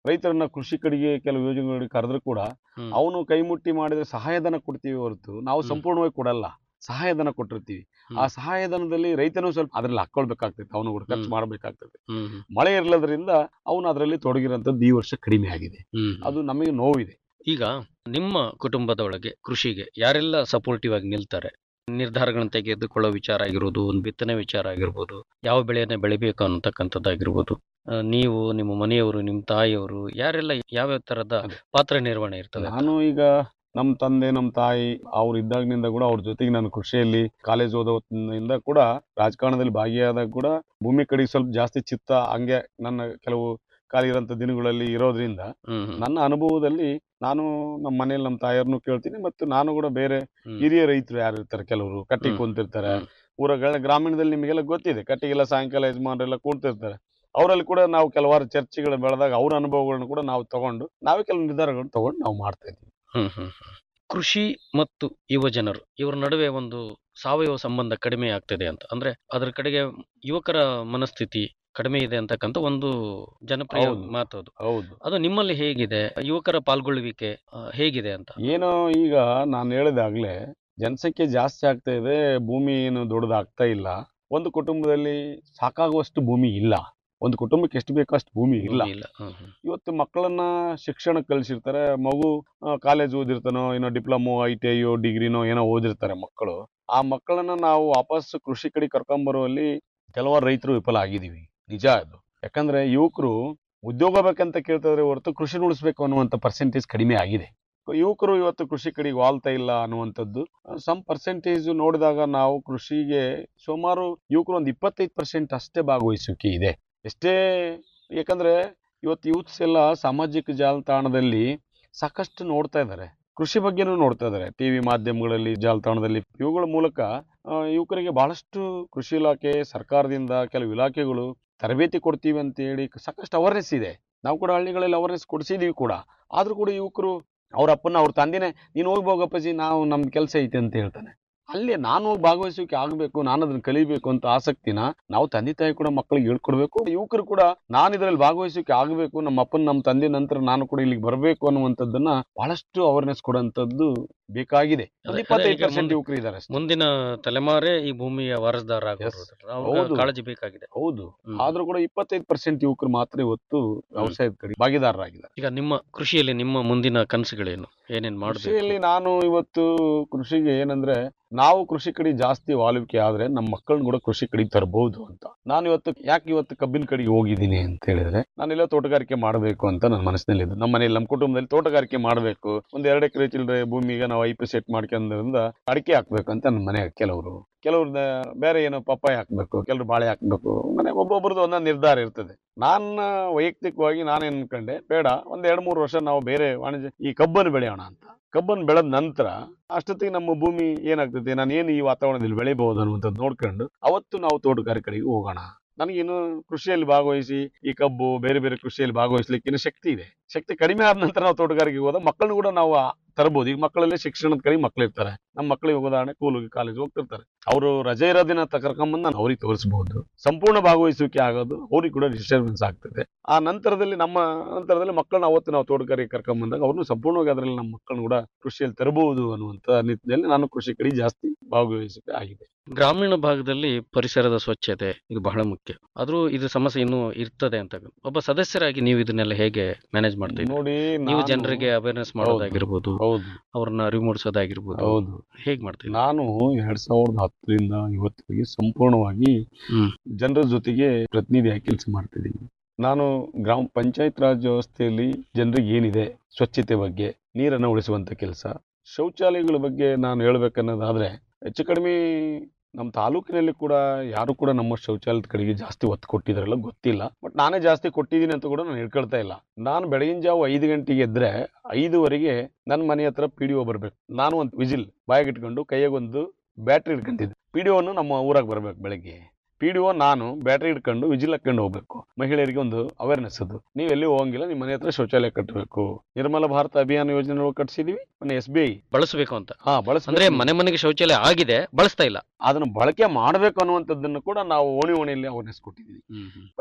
ರೈತರನ್ನ ಕೃಷಿ ಕಡೆಗೆ ಕೆಲವು ಯೋಜನೆಗಳಿಗೆ ಕರೆದ್ರು ಕೂಡ
ಹ್ಮ್.
ಅವನು ಕೈ ಮುಟ್ಟಿ ಮಾಡಿದ್ರೆ ಸಹಾಯಧನ ಕೊಡ್ತೀವಿ ಹೊರತು ನಾವು
ಹ್ಮ್.
ಸಂಪೂರ್ಣವಾಗಿ ಕೊಡಲ್ಲ ಸಹಾಯಧನ ಕೊಟ್ಟಿರ್ತೀವಿ
ಹ್ಮ್.
ಆ ಸಹಾಯಧನದಲ್ಲಿ ರೈತನು ಸ್ವಲ್ಪ ಅದ್ರಲ್ಲಿ ಹಾಕೊಳ್ಬೇಕಾಗ್ತೈತೆ ಅವನು ಕೂಡ ಖರ್ಚು
ಹ್ಮ್.
ಮಾಡಬೇಕಾಗ್ತದೆ
ಹ್ಮ್ ಹ್ಮ್
ಮಳೆ ಇರಲದ್ರಿಂದ ಅವನು ಅದರಲ್ಲಿ ತೊಡಗಿರೋಂಥದ್ದು ಈ ವರ್ಷ ಕಡಿಮೆ ಆಗಿದೆ
ಹ್ಮ್
ಅದು ನಮಗೆ ನೋವಿದೆ
ಈಗ ನಿಮ್ಮ ಕುಟುಂಬದ ಒಳಗೆ ಕೃಷಿಗೆ ಯಾರೆಲ್ಲ ಸಪೋರ್ಟಿವ್ ಆಗಿ ನಿಲ್ತಾರೆ ನಿರ್ಧಾರಗಳನ್ನು ತೆಗೆದುಕೊಳ್ಳೋ ವಿಚಾರ ಆಗಿರ್ಬೋದು ಒಂದು ಬಿತ್ತನೆ ವಿಚಾರ ಆಗಿರ್ಬೋದು ಯಾವ ಬೆಳೆಯನ್ನ ಬೆಳಿಬೇಕು ಅನ್ನತಕ್ಕಂಥದ್ದಾಗಿರ್ಬೋದು ಆ, ನೀವು ನಿಮ್ಮ ಮನೆಯವರು ನಿಮ್ಮ ತಾಯಿಯವರು ಯಾರೆಲ್ಲ ಯಾವ್ಯಾವ ತರದ
ಅದೇ.
ಪಾತ್ರ ನಿರ್ವಹಣೆ ಇರ್ತದೆ
ನಾನು ಈಗ ನಮ್ಮ ತಂದೆ ನಮ್ಮ ತಾಯಿ ಅವ್ರು ಇದ್ದಾಗಿನಿಂದ ಕೂಡ ಅವ್ರ ಜೊತೆಗೆ ನಾನು ಕೃಷಿಯಲ್ಲಿ ಕಾಲೇಜ್ ಓದೋದ್ರಿಂದ ಕೂಡ ರಾಜಕಾರಣದಲ್ಲಿ ಭಾಗಿಯಾದಾಗ ಕೂಡ ಭೂಮಿ ಕಡೆಗೆ ಸ್ವಲ್ಪ ಜಾಸ್ತಿ ಚಿತ್ತ ಹಂಗೆ ನನ್ನ ಕೆಲವು ಖಾಲಿ ಇರೋಂಥ ದಿನಗಳಲ್ಲಿ ಇರೋದ್ರಿಂದ
ಹ್ಮ್ ಹ್ಮ್.
ನನ್ನ ಅನುಭವದಲ್ಲಿ ನಾನು ನಮ್ಮ ಮನೇಲಿ ನಮ್ಮ ತಾಯಿಯವ್ರನ್ನು ಕೇಳ್ತೀನಿ ಮತ್ತು ನಾನು ಕೂಡ ಬೇರೆ
ಹ್ಮ್.
ಹಿರಿಯ ರೈತರು ಯಾರು ಇರ್ತಾರೆ ಕೆಲವರು ಕಟ್ಟಿಗೆ
ಹ್ಮ್.
ಕುಂತಿರ್ತಾರೆ
ಹ್ಮ್.
ಊರಗಳ ಗ್ರಾಮೀಣದಲ್ಲಿ ನಿಮಗೆಲ್ಲ ಗೊತ್ತಿದೆ ಕಟ್ಟಿಗೆಲ್ಲ ಸಾಯಂಕಾಲ ಯಜಮಾನರೆಲ್ಲ ಕೂಡ್ತಿರ್ತಾರೆ ಅವರಲ್ಲಿ ಕೂಡ ನಾವು ಕೆಲವಾರು ಚರ್ಚೆಗಳು ಬೆಳೆದಾಗ ಅವ್ರ ಅನುಭವಗಳನ್ನು ಕೂಡ ನಾವು ತಗೊಂಡು ನಾವೇ ಕೆಲವು ನಿರ್ಧಾರಗಳನ್ನು ತಗೊಂಡು ನಾವು ಮಾಡ್ತಾ ಇದ್ದೀವಿ
ಹ್ಮ್ ಹ್ಮ್ ಹ್ಮ್. ಕೃಷಿ ಮತ್ತು ಯುವ ಜನರು ಇವರ ನಡುವೆ ಒಂದು ಸಾವಯವ ಸಂಬಂಧ ಕಡಿಮೆ ಆಗ್ತಿದೆ ಅಂತ ಅಂದ್ರೆ ಅದರ ಕಡೆಗೆ ಯುವಕರ ಮನಸ್ಥಿತಿ ಕಡಿಮೆ ಇದೆ ಅಂತಕ್ಕಂಥ ಒಂದು ಜನಪ್ರಿಯ
ಹೌದು.
ಮಾತು ಅದು
ಹೌದು
ಅದು ನಿಮ್ಮಲ್ಲಿ ಹೇಗಿದೆ ಯುವಕರ ಪಾಲ್ಗೊಳ್ಳುವಿಕೆ ಆ, ಹೇಗಿದೆ ಅಂತ
ಏನೋ ಈಗ ನಾನು ಹೇಳಿದಾಗ್ಲೇ ಜನಸಂಖ್ಯೆ ಜಾಸ್ತಿ ಆಗ್ತಾ ಇದೆ ಭೂಮಿ ಏನು ದೊಡ್ಡದಾಗ್ತಾ ಇಲ್ಲ ಒಂದು ಕುಟುಂಬದಲ್ಲಿ ಸಾಕಾಗುವಷ್ಟು ಭೂಮಿ ಇಲ್ಲ ಒಂದು ಕುಟುಂಬಕ್ಕೆ ಎಷ್ಟು ಬೇಕೋ ಅಷ್ಟು ಭೂಮಿ ಇಲ್ಲ
ಭೂಮಿ ಇಲ್ಲ ಹ್ಮ್ ಹ್ಮ್.
ಇವತ್ತು ಮಕ್ಕಳನ್ನ ಶಿಕ್ಷಣ ಕಲಿಸಿರ್ತಾರೆ ಮಗು ಕಾಲೇಜ್ ಓದಿರ್ತಾನೋ ಏನೋ ಡಿಪ್ಲೊಮೋ ಐ ಟಿ ಐಯೋ ಡಿಗ್ರಿನೋ ಏನೋ ಓದಿರ್ತಾರೆ ಮಕ್ಕಳು ಆ ಮಕ್ಕಳನ್ನ ನಾವು ವಾಪಸ್ ಕೃಷಿ ಕಡೆ ಕರ್ಕೊಂಬರುವಲ್ಲಿ ಕೆಲವಾರು ರೈತರು ವಿಫಲ ಆಗಿದ್ದೀವಿ ನಿಜ ಅದು ಯಾಕಂದ್ರೆ ಯುವಕರು ಉದ್ಯೋಗ ಬೇಕಂತ ಕೇಳ್ತಿದ್ರೆ ಹೊರತು ಕೃಷಿ ಉಳಿಸ್ಬೇಕು ಅನ್ನುವಂಥ ಪರ್ಸೆಂಟೇಜ್ ಕಡಿಮೆ ಆಗಿದೆ ಯುವಕರು ಇವತ್ತು ಕೃಷಿ ಕಡೆಗೆ ವಾಲ್ತಾ ಇಲ್ಲ ಅನ್ನುವಂಥದ್ದು ಸಮ್ ಪರ್ಸೆಂಟೇಜ್ ನೋಡಿದಾಗ ನಾವು ಕೃಷಿಗೆ ಸುಮಾರು ಯುವಕರು ಒಂದು ಇಪ್ಪತ್ತೈದು ಪರ್ಸೆಂಟ್ ಅಷ್ಟೇ ಭಾಗವಹಿಸುವಿಕೆ ಇದೆ ಎಷ್ಟೇ ಯಾಕಂದ್ರೆ ಇವತ್ತು ಯೂತ್ಸ್ ಎಲ್ಲ ಸಾಮಾಜಿಕ ಜಾಲತಾಣದಲ್ಲಿ ಸಾಕಷ್ಟು ನೋಡ್ತಾ ಇದ್ದಾರೆ ಕೃಷಿ ಬಗ್ಗೆನೂ ನೋಡ್ತಾ ಇದ್ದಾರೆ ಟಿವಿ ಮಾಧ್ಯಮಗಳಲ್ಲಿ ಜಾಲತಾಣದಲ್ಲಿ ಇವುಗಳ ಮೂಲಕ ಆ, ಯುವಕರಿಗೆ ಬಹಳಷ್ಟು ಕೃಷಿ ಇಲಾಖೆ ಸರ್ಕಾರದಿಂದ ಕೆಲವು ಇಲಾಖೆಗಳು ತರಬೇತಿ ಕೊಡ್ತೀವಿ ಅಂತ ಹೇಳಿ ಸಾಕಷ್ಟು ಅವೇರ್ನೆಸ್ ಇದೆ ನಾವು ಕೂಡ ಹಳ್ಳಿಗಳಲ್ಲಿ ಅವೇರ್ನೆಸ್ ಕೊಡಿಸಿದೀವಿ ಕೂಡ ಆದ್ರೂ ಕೂಡ ಯುವಕರು ಅವ್ರ ಅಪ್ಪನ ಅವ್ರ ತಂದೆನೇ ನೀನು ಹೋಗಿ ಹೋಗಪ್ಪಾಜಿ ನಾವು ನಮ್ದು ಕೆಲಸ ಐತೆ ಅಂತ ಹೇಳ್ತಾನೆ ಅಲ್ಲಿ ನಾನು ಹೋಗಿ ಭಾಗವಹಿಸೋಕೆ ಆಗಬೇಕು ನಾನು ಅದನ್ನ ಕಲಿಬೇಕು ಅಂತ ಆಸಕ್ತಿನ ನಾವು ತಂದೆ ತಾಯಿ ಕೂಡ ಮಕ್ಕಳಿಗೆ ಹೇಳ್ಕೊಡ್ಬೇಕು ಯುವಕರು ಕೂಡ ನಾನು ಇದರಲ್ಲಿ ಭಾಗವಹಿಸೋಕೆ ಆಗಬೇಕು ನಮ್ಮ ಅಪ್ಪನ ನಮ್ಮ ತಂದೆ ನಂತರ ನಾನು ಕೂಡ ಇಲ್ಲಿಗೆ ಬರಬೇಕು ಅನ್ನುವಂಥದ್ದನ್ನ ಬಹಳಷ್ಟು ಅವೇರ್ನೆಸ್ ಕೊಡುವಂಥದ್ದು ಬೇಕಾಗಿದೆ ಒಂದು
ಅದೇ-
ಇಪ್ಪತ್ತೈದು
ಅದೇ ಈಗ
ಪರ್ಸೆಂಟ್
ಮುಂದೆ-
ಯುವಕರು ಇದ್ದಾರೆ ಅಷ್ಟೇ.
ಮುಂದಿನ ತಲೆಮಾರೇ ಈ ಭೂಮಿಯ ವಾರಸದಾರ
ಹೌದು.
ಕಾಳಜಿ ಬೇಕಾಗಿದೆ
ಹೌದು
ಹ್ಮ್.
ಆದ್ರೂ ಕೂಡ ಇಪ್ಪತ್ತೈದು ಪರ್ಸೆಂಟ್ ಯುವಕರು ಮಾತ್ರ ಇವತ್ತು ವ್ಯವಸಾಯದ ಕಡೆ ಭಾಗಿದಾರರಾಗಿದ್ದಾರೆ
ಈಗ ನಿಮ್ಮ ಕೃಷಿಯಲ್ಲಿ ನಿಮ್ಮ ಮುಂದಿನ ಕನಸುಗಳೇನು ಏನೇನ್
ಕೃಷಿಯಲ್ಲಿ
ಮಾಡಬೇಕು
ನಾನು ಇವತ್ತು ಕೃಷಿಗೆ ಏನಂದ್ರೆ ನಾವು ಕೃಷಿ ಕಡೆ ಜಾಸ್ತಿ ವಾಲುವಿಕೆ ಆದ್ರೆ ನಮ್ಮ ಮಕ್ಕಳನ್ನ ಕೂಡ ಕೃಷಿ ಕಡೆಗೆ ತರಬಹುದು ಅಂತ ನಾನು ಇವತ್ತು ಯಾಕೆ ಇವತ್ತು ಕಬ್ಬಿನ ಕಡೆಗೆ ಹೋಗಿದ್ದೀನಿ ಅಂತ ಹೇಳಿದ್ರೆ ನಾನೆಲ್ಲ ತೋಟಗಾರಿಕೆ ಮಾಡಬೇಕು ಅಂತ ನನ್ನ ಮನಸ್ಸಿನಲ್ಲಿದ್ದು ನಮ್ಮ ಮನೆಯಲ್ಲಿ ನಮ್ಮ ಕುಟುಂಬದಲ್ಲಿ ತೋಟಗಾರಿಕೆ ಮಾಡಬೇಕು ಒಂದ್ ಎರಡು ಎಕರೆ ಚಿಲ್ಲರೆ ಭೂಮಿಗೆ ನಾವು ಐಪಿ ಸೆಟ್ ಮಾಡ್ಕೊಂಡ್ರಿಂದ ಅಡಿಕೆ ಹಾಕ್ಬೇಕು ಅಂತ ನನ್ನ ಮನೆ ಕೆಲವರು ಕೆಲವ್ರು ಬೇರೆ ಏನೋ ಪಪ್ಪಾಯ ಹಾಕ್ಬೇಕು ಕೆಲವ್ರು ಬಾಳೆ ಹಾಕ್ಬೇಕು ಮನೆ ಒಬ್ಬೊಬ್ರದ್ದು ಒಂದೊಂದು ನಿರ್ಧಾರ ಇರ್ತದೆ ನನ್ನ ವೈಯಕ್ತಿಕವಾಗಿ ನಾನೇನ್ ಅನ್ಕೊಂಡೆ ಬೇಡ ಒಂದ್ ಎರಡ್ ಮೂರು ವರ್ಷ ನಾವು ಬೇರೆ ವಾಣಿಜ್ಯ ಈ ಕಬ್ಬನ್ನು ಬೆಳೆಯೋಣ ಅಂತ ಕಬ್ಬನ್ನು ಬೆಳೆದ ನಂತರ ಅಷ್ಟೊತ್ತಿಗೆ ನಮ್ಮ ಭೂಮಿ ಏನಾಗ್ತದೆ ನಾನು ಏನು ಈ ವಾತಾವರಣದಲ್ಲಿ ಬೆಳಿಬಹುದು ಅನ್ನುವಂಥದ್ದು ನೋಡ್ಕೊಂಡು ಅವತ್ತು ನಾವು ತೋಟಗಾರಿಕೆ ಕಡೆಗೆ ಹೋಗೋಣ ನನಗಿನ್ನು ಕೃಷಿಯಲ್ಲಿ ಭಾಗವಹಿಸಿ ಈ ಕಬ್ಬು ಬೇರೆ ಬೇರೆ ಕೃಷಿಯಲ್ಲಿ ಭಾಗವಹಿಸ್ಲಿಕ್ಕೆ ಇನ್ನು ಶಕ್ತಿ ಇದೆ ಶಕ್ತಿ ಕಡಿಮೆ ಆದ ನಂತರ ನಾವು ತೋಟಗಾರಿಕೆಗೆ ಹೋದ ಮಕ್ಕಳನ್ನು ಕೂಡ ನಾವು ತರಬಹುದು ಈಗ ಮಕ್ಕಳಲ್ಲಿ ಶಿಕ್ಷಣದ ಕಡೆ ಮಕ್ಕಳು ಇರ್ತಾರೆ ನಮ್ಮ ಮಕ್ಕಳಿಗೆ ಉದಾಹರಣೆ ಸ್ಕೂಲಿಗೆ ಕಾಲೇಜ್ ಹೋಗ್ತಿರ್ತಾರೆ ಅವರು ರಜೆ ಇರೋ ದಿನ ತ ಕರ್ಕೊಂಬಂದು ನಾನು ಅವ್ರಿಗೆ ತೋರಿಸಬಹುದು ಸಂಪೂರ್ಣ ಭಾಗವಹಿಸುವಿಕೆ ಆಗೋದು ಅವ್ರಿಗೆ ಕೂಡ ಡಿಸ್ಟರ್ಬೆನ್ಸ್ ಆಗ್ತದೆ ಆ ನಂತರದಲ್ಲಿ ನಮ್ಮ ನಂತರದಲ್ಲಿ ಮಕ್ಕಳನ್ನ ಅವತ್ತು ನಾವು ತೋಟಗಾರಿಕೆ ಕರ್ಕೊಂಬಂದಾಗ ಅವ್ರನ್ನು ಸಂಪೂರ್ಣವಾಗಿ ಅದರಲ್ಲಿ ನಮ್ಮ ಮಕ್ಕಳನ್ನ ಕೂಡ ಕೃಷಿಯಲ್ಲಿ ತರಬಹುದು ಅನ್ನುವಂಥ ನಿಟ್ಟಿನಲ್ಲಿ ನಾನು ಕೃಷಿ ಕಡೆ ಜಾಸ್ತಿ ಭಾಗವಹಿಸುವಿಕೆ ಆಗಿದೆ
ಗ್ರಾಮೀಣ ಭಾಗದಲ್ಲಿ ಪರಿಸರದ ಸ್ವಚ್ಛತೆ ಇದು ಬಹಳ ಮುಖ್ಯ ಆದ್ರೂ ಇದು ಸಮಸ್ಯೆ ಇನ್ನೂ ಇರ್ತದೆ ಅಂತ ಒಬ್ಬ ಸದಸ್ಯರಾಗಿ ನೀವು ಇದನ್ನೆಲ್ಲ ಹೇಗೆ ಮ್ಯಾನೇಜ್ ಮಾಡ್ತಾ ಇದ್ದೀರಿ
ನೋಡಿ
ನೀವು
ನಾನು-
ಜನರಿಗೆ ಅವೇರ್ನೆಸ್ ಮಾಡೋದಾಗಿರ್ಬೋದು
ಹೌದು
ಅವ್ರನ್ನ ಅರಿವು ಮೂಡಿಸೋದಾಗಿರ್ಬೋದು
ಹೌದು
ಹೇಗ್ ಮಾಡ್ತೀವಿ
ನಾನು ಎರಡ್ ಸಾವಿರದ ಹತ್ತರಿಂದ ಇವತ್ತಿಗೆ ಸಂಪೂರ್ಣವಾಗಿ
ಹ್ಮ್.
ಜನರ ಜೊತೆಗೆ ಪ್ರತಿನಿಧಿಯಾಗಿ ಕೆಲಸ ಮಾಡ್ತಿದ್ದೀನಿ ನಾನು ಗ್ರಾಮ ಪಂಚಾಯತ್ ರಾಜ್ ವ್ಯವಸ್ಥೆಯಲ್ಲಿ ಜನರಿಗೆ ಏನಿದೆ ಸ್ವಚ್ಛತೆ ಬಗ್ಗೆ ನೀರನ್ನು ಉಳಿಸುವಂತ ಕೆಲಸ ಶೌಚಾಲಯಗಳ ಬಗ್ಗೆ ನಾನು ಹೇಳ್ಬೇಕನ್ನೋದಾದ್ರೆ ಹೆಚ್ಚು ಕಡಿಮೆ ನಮ್ಮ ತಾಲೂಕಿನಲ್ಲಿ ಕೂಡ ಯಾರು ಕೂಡ ನಮ್ಮ ಶೌಚಾಲಯದ ಕಡೆಗೆ ಜಾಸ್ತಿ ಒತ್ತು ಕೊಟ್ಟಿದ್ದಾರಲ್ಲ ಗೊತ್ತಿಲ್ಲ ಬಟ್ ನಾನೇ ಜಾಸ್ತಿ ಕೊಟ್ಟಿದ್ದೀನಿ ಅಂತ ಕೂಡ ನಾನು ಹೇಳ್ಕೊಳ್ತಾ ಇಲ್ಲ ನಾನು ಬೆಳಗಿನ ಜಾವ ಐದು ಗಂಟೆಗೆ ಎದ್ರೆ ಐದುವರೆಗೆ ನನ್ನ ಮನೆ ಹತ್ರ ಪಿ ಡಿ ಒ ಬರ್ಬೇಕು ನಾನು ಒಂದು ವಿಜಿಲ್ ಬಾಯಿಗೆ ಇಟ್ಕೊಂಡು ಕೈಯಾಗ ಒಂದು ಬ್ಯಾಟ್ರಿ ಇಟ್ಕೊಂಡಿದ್ದೆ ಪಿ ಡಿ ಒನು ನಮ್ಮ ಊರಾಗ ಬರ್ಬೇಕು ಬೆಳಗ್ಗೆ ಪಿ ಡಿ ಒ ನಾನು ಬ್ಯಾಟ್ರಿ ಇಟ್ಕೊಂಡು ವಿಜಿಲ್ ಹಾಕೊಂಡು ಹೋಗ್ಬೇಕು ಮಹಿಳೆಯರಿಗೆ ಒಂದು ಅವೇರ್ನೆಸ್ ಅದು ನೀವು ಎಲ್ಲಿ ಹೋಗಂಗಿಲ್ಲ ನಿಮ್ಮ ಮನೆ ಹತ್ರ ಶೌಚಾಲಯ ಕಟ್ಟಬೇಕು ನಿರ್ಮಲ ಭಾರತ ಅಭಿಯಾನ ಯೋಜನೆ ಕಟ್ಸಿದೀವಿ ಮೊನ್ನೆ ಎಸ್ ಬಿ ಐ
ಬಳಸಬೇಕು ಅಂತ
ಹಾ ಬಳಸ
ಅಂದ್ರೆ ಮನೆ ಮನೆಗೆ ಶೌಚಾಲಯ ಆಗಿದೆ ಬಳಸ್ತಾ ಇಲ್ಲ
ಅದನ್ನ ಬಳಕೆ ಮಾಡಬೇಕು ಅನ್ನುವಂಥದ್ದನ್ನು ಕೂಡ ನಾವು ಓಣಿ ಓಣಿಯಲ್ಲಿ ಅವೇರ್ನೆಸ್ ಕೊಟ್ಟಿದ್ದೀವಿ ಬಟ್